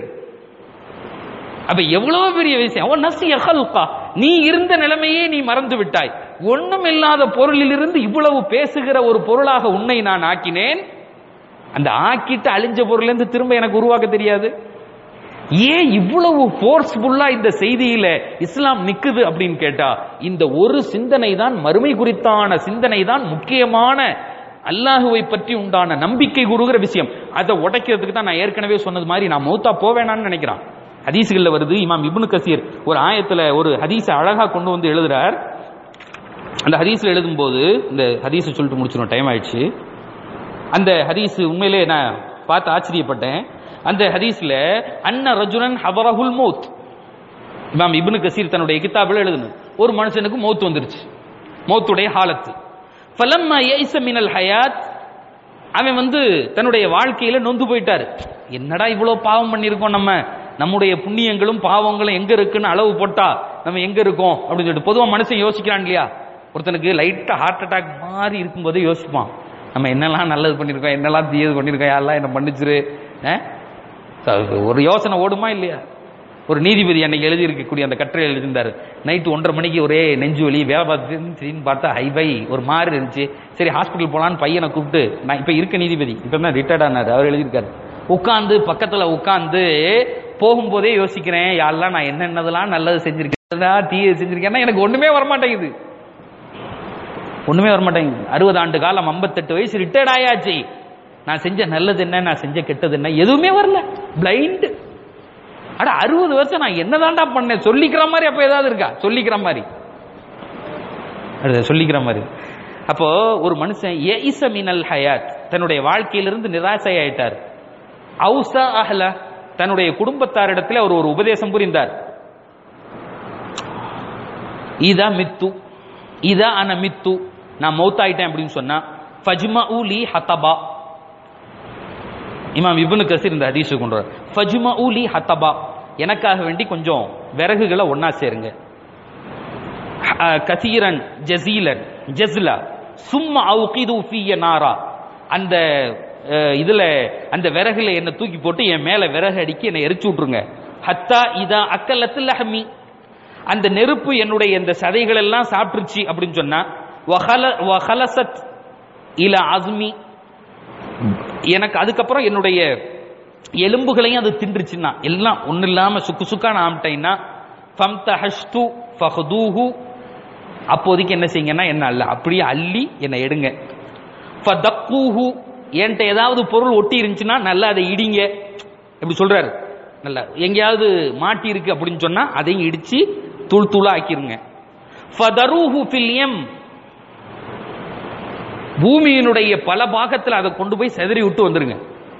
Speaker 1: அப்ப எவ்வளவு பெரிய விஷயம் அவன் நசிய ஹல்கா நீ இருந்த நிலைமையே நீ மறந்து விட்டாய் ஒண்ணும் இல்லாத பொருளிலிருந்து இவ்வளவு பேசுகிற ஒரு பொருளாக உன்னை நான் ஆக்கினேன் அந்த ஆக்கிட்டு அழிஞ்ச பொருள்ல இருந்து திரும்ப எனக்கு உருவாக்க தெரியாது ஏன் இவ்வளவு போர்ஸ்ஃபுல்லா இந்த செய்தியில இஸ்லாம் நிக்குது அப்படின்னு கேட்டா இந்த ஒரு சிந்தனை தான் மறுமை குறித்தான சிந்தனை தான் முக்கியமான அல்லாஹுவை பற்றி உண்டான நம்பிக்கை கூறுகிற விஷயம் அதை உடைக்கிறதுக்கு தான் நான் ஏற்கனவே சொன்னது மாதிரி நான் மௌத்தா போவேனான்னு நினைக்கிறான் ஹதீஸ்கள்ல வருது இமாம் இப்னு கசீர் ஒரு ஆயத்துல ஒரு ஹதீஸை அழகா கொண்டு வந்து எழுதுறார் அந்த ஹதீஸ்ல எழுதும்போது இந்த ஹதீஸை சொல்லிட்டு முடிச்சிடும் டைம் ஆயிடுச்சு அந்த ஹதீஸ் உண்மையிலே நான் பார்த்து ஆச்சரியப்பட்டேன் அந்த ஹதீஸ்ல அன்ன ரஜுலன் ஹபரஹுல் மௌத் இமாம் இப்னு கசீர் தன்னுடைய கிதாபில் எழுதணும் ஒரு மனுஷனுக்கு மௌத் வந்துருச்சு மௌத்துடைய ஹாலத்து ஃபலம்மா யைஸ மினல் ஹயாத் அவன் வந்து தன்னுடைய வாழ்க்கையில நொந்து போயிட்டாரு என்னடா இவ்வளவு பாவம் பண்ணியிருக்கோம் நம்ம நம்முடைய புண்ணியங்களும் பாவங்களும் எங்க இருக்குன்னு அளவு போட்டா நம்ம எங்க இருக்கோம் அப்படின்னு சொல்லிட்டு பொதுவா மனுஷன் யோசிக்கிறான் இல்லையா ஒருத்தனுக்கு லைட்டா ஹார்ட் அட்டாக் மாதிரி இருக்கும்போதே யோசிப்பான் நம்ம என்னெல்லாம் நல்லது பண்ணியிருக்கோம் என்னெல்லாம் தீயது பண்ணியிருக்கோம் யாரெல்லாம் என்ன மன்னிச்சிரு அஹ்? ஒரு யோசனை ஓடுமா இல்லையா ஒரு நீதிபதி அன்னைக்கு எழுதி இருக்கக்கூடிய அந்த கட்டுரை எழுதியிருந்தாரு நைட்டு ஒன்றரை மணிக்கு ஒரே நெஞ்சு வலி வேலை பார்த்துட்டு சரின்னு பார்த்தா ஹைபை ஒரு மாதிரி இருந்துச்சு சரி ஹாஸ்பிட்டல் போலான்னு பையனை கூப்பிட்டு நான் இப்ப இருக்க நீதிபதி இப்ப தான் ரிட்டையர்ட் ஆனாரு அவர் எழுதியிருக்காரு உட்காந்து பக்கத்துல உட்காந்து போகும்போதே யோசிக்கிறேன் யாரெல்லாம் நான் என்னென்னதெல்லாம் நல்லது செஞ்சிருக்கேன் தீய செஞ்சிருக்கேன்னா எனக்கு ஒண்ணுமே வரமாட்டேங்குது ஒண்ணுமே வரமாட்டேங்குது அறுபது ஆண்டு காலம் 58 வயசு ரிட்டையர்ட் ஆயாச்சு நான் செஞ்ச நல்லது என்ன நான் செஞ்ச கெட்டது என்ன எதுவுமே வரல பிளைண்ட் அட அறுபது வருஷம் நான் என்னதான்டா பண்ணேன் சொல்லிக்கிற மாதிரி அப்ப ஏதாவது இருக்கா சொல்லிக்கிற மாதிரி அது சொல்லிக்கிற மாதிரி அப்போ ஒரு மனுஷன் ஏஇச மினல் ஹயாத் தன்னுடைய வாழ்க்கையிலிருந்து நிராசையாயிட்டார் அவுசா அஹ்ல தன்னுடைய குடும்பத்தாரிடத்தில் அவர் ஒரு உபதேசம் புரிந்தார் இதா மித்து இதா அன மித்து நான் மௌத்தாயிட்டேன் அப்படின்னு சொன்னா ஃபஜ்மா ஊலி ஹத்தபா இமாம் இப்னு கசீர் இந்த ஹதீஸை கொண்டு வர ஃபஜ்மா ஊலி ஹத்தபா எனக்காக வேண்டி கொஞ்சம் விறகுகளை ஒண்ணா சேருங்க அஹ், கசீரன் ஜசீலன் ஜஸ்லா சும்மா அவுகிது ஃபீய நாரா அந்த அஹ், இதுல அந்த விறகுல என்ன தூக்கி போட்டு என் மேல விறகு அடிக்கி என்னை எரிச்சு விட்டுருங்க ஹத்தா இதா அக்கலத்தில் லஹமி அந்த நெருப்பு என்னுடைய இந்த சதைகள் எல்லாம் சாப்பிட்டுருச்சு அப்படின்னு சொன்னா வஹல- வஹலசத் இல அஸ்மி எனக்கு அதுக்கப்புறம் என்னுடைய எலும்புகளையும் அது தின்றுச்சுன்னா எல்லாம் ஒண்ணு இல்லாம சுக்கு சுக்கா நான் ஆமிட்டேன்னா ஃபம்தஹஷ்து ஃபஹ்தூஹு அப்போதைக்கு என்ன செய்யுங்கன்னா என்ன அல்ல அப்படியே அள்ளி என்னை எடுங்க ஃபதக்கூஹு என்கிட்ட ஏதாவது பொருள் ஒட்டி இருந்துச்சுன்னா நல்லா அதை இடிங்க இப்படி சொல்றாரு நல்லா எங்கேயாவது மாட்டி இருக்கு அப்படின்னு சொன்னா அதையும் இடிச்சு தூள் தூளா ஆக்கிருங்க ஃபதரூஹு ஃபில் யம் பூமியினுடைய பல பாகத்தில் அதை கொண்டு போய் செதறி விட்டு வந்துருங்க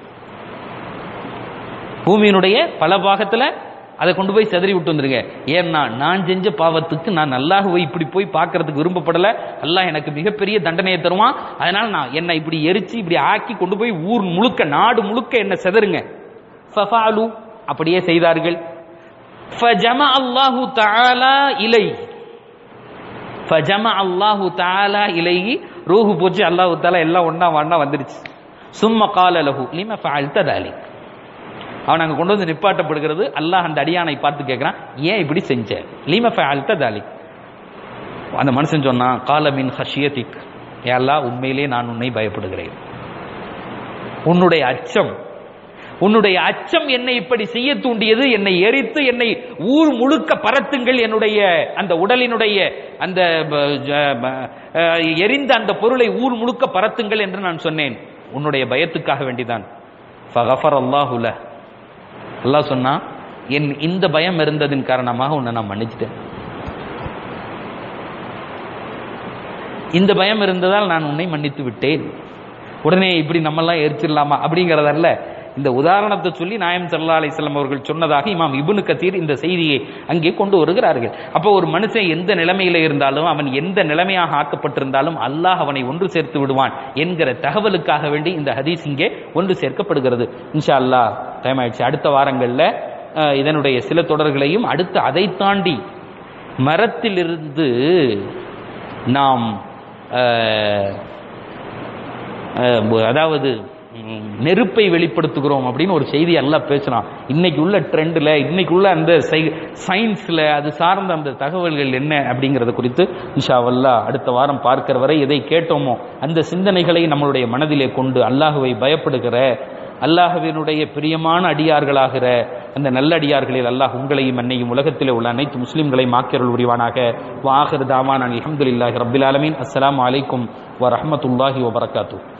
Speaker 1: பூமியினுடைய பல பாகத்துல அதை கொண்டு போய் செதறி விட்டு வந்துருங்க ஏன்னா நான் செஞ்ச பாவத்துக்கு நான் அல்லாஹுவை இப்படி போய் பார்க்கறதுக்கு விரும்பப்படல அல்லாஹ் எனக்கு மிகப்பெரிய தண்டனையை தருவான் அதனால நான் என்னை இப்படி எரிச்சு இப்படி ஆக்கி கொண்டு போய் ஊர் முழுக்க நாடு முழுக்க என்ன செதறுங்க ஃபஃபாலு அப்படியே செய்தார்கள் ஃபஜம அல்லாஹு தஆலா இலை ஃபஜம அல்லாஹு தஆலா இலைஹி ரூஹு போச்சு அல்லாஹு தஆலா எல்லாம் ஒண்ணா ஒண்ணா வந்துருச்சு சும்ம கால லஹு லிம ஃபஅல்த தாலிக் அவன் அங்க கொண்டு வந்து நிப்பாட்டப்படுகிறது அல்லாஹ் அந்த அடியானை பார்த்து கேட்கிறான் ஏன் இப்படி செஞ்ச லீம ஃபஅல்த தாலிக் அந்த மனுஷன் சொன்னான் கால மின் ஹஷியதிக் ஏ அல்லாஹ் உண்மையிலே நான் உன்னை பயப்படுகிறேன் உன்னுடைய அச்சம் உன்னுடைய அச்சம் என்னை இப்படி செய்ய தூண்டியது என்னை எரித்து என்னை ஊர் முழுக்க பரத்துங்கள் என்னுடைய அந்த உடலினுடைய அந்த ப- ஜ- ப- அஹ், எரிந்த அந்த பொருளை ஊர் முழுக்க பரத்துங்கள் என்று நான் சொன்னேன் உன்னுடைய பயத்துக்காக வேண்டிதான் ஃபகஃபர் அல்லாஹுல அல்லாஹ் சொன்னா என் இந்த பயம் இருந்ததின் காரணமாக உன்னை நான் மன்னிச்சிட்டேன் இந்த பயம் இருந்ததால் நான் உன்னை மன்னித்து விட்டேன் உடனே இப்படி நம்மெல்லாம் எரிச்சிடலாமா அப்படிங்கிறதல்ல இந்த உதாரணத்தை சொல்லி நாயம் சல்லா அலிஸ்லாம் அவர்கள் சொன்னதாக இமாம் இப்னு கத்தீர் இந்த செய்தியை அங்கே கொண்டு வருகிறார்கள் அப்போ ஒரு மனுஷன் எந்த நிலைமையில இருந்தாலும் அவன் எந்த நிலைமையாக ஆக்கப்பட்டிருந்தாலும் அல்லாஹ் அவனை ஒன்று சேர்த்து விடுவான் என்கிற தகவலுக்காக வேண்டி இந்த ஹதீஸ் இங்கே ஒன்று சேர்க்கப்படுகிறது இன்ஷா அல்லாஹ் டைம் ஆயிடுச்சு அடுத்த வாரங்கள்ல அஹ், இதனுடைய சில தொடர்களையும் அடுத்து அதை தாண்டி மரத்திலிருந்து நாம் அஹ், அஹ், அதாவது ம், நெருப்பை வெளிப்படுத்துகிறோம் அப்படின்னு ஒரு செய்தி எல்லாம் பேசுறான் இன்னைக்கு உள்ள ட்ரெண்ட்ல இன்னைக்கு உள்ள அந்த சயின்ஸ்ல அது சார்ந்த அந்த தகவல்கள் என்ன அப்படிங்கறது குறித்து இன்ஷா அல்லாஹ் அடுத்த வாரம் பார்க்கிற வரை எதை கேட்டோமோ அந்த சிந்தனைகளை நம்மளுடைய மனதிலே கொண்டு அல்லாஹுவை பயப்படுகிற அல்லாஹுவினுடைய பிரியமான அடியார்களாகிற அந்த நல்லடியார்களில் அல்லாஹ் உங்களையும் என்னையும் உலகத்திலே உள்ள அனைத்து முஸ்லிம்களையும் ஆக்கியருள் உரிவானாக வாஹிர் தாவான் அல்ஹம்துலில்லாஹி ரப்பில் ஆலமீன் அஸ்ஸலாமு அலைக்கும் வரஹ்மத்துல்லாஹி வபரகாத்துஹு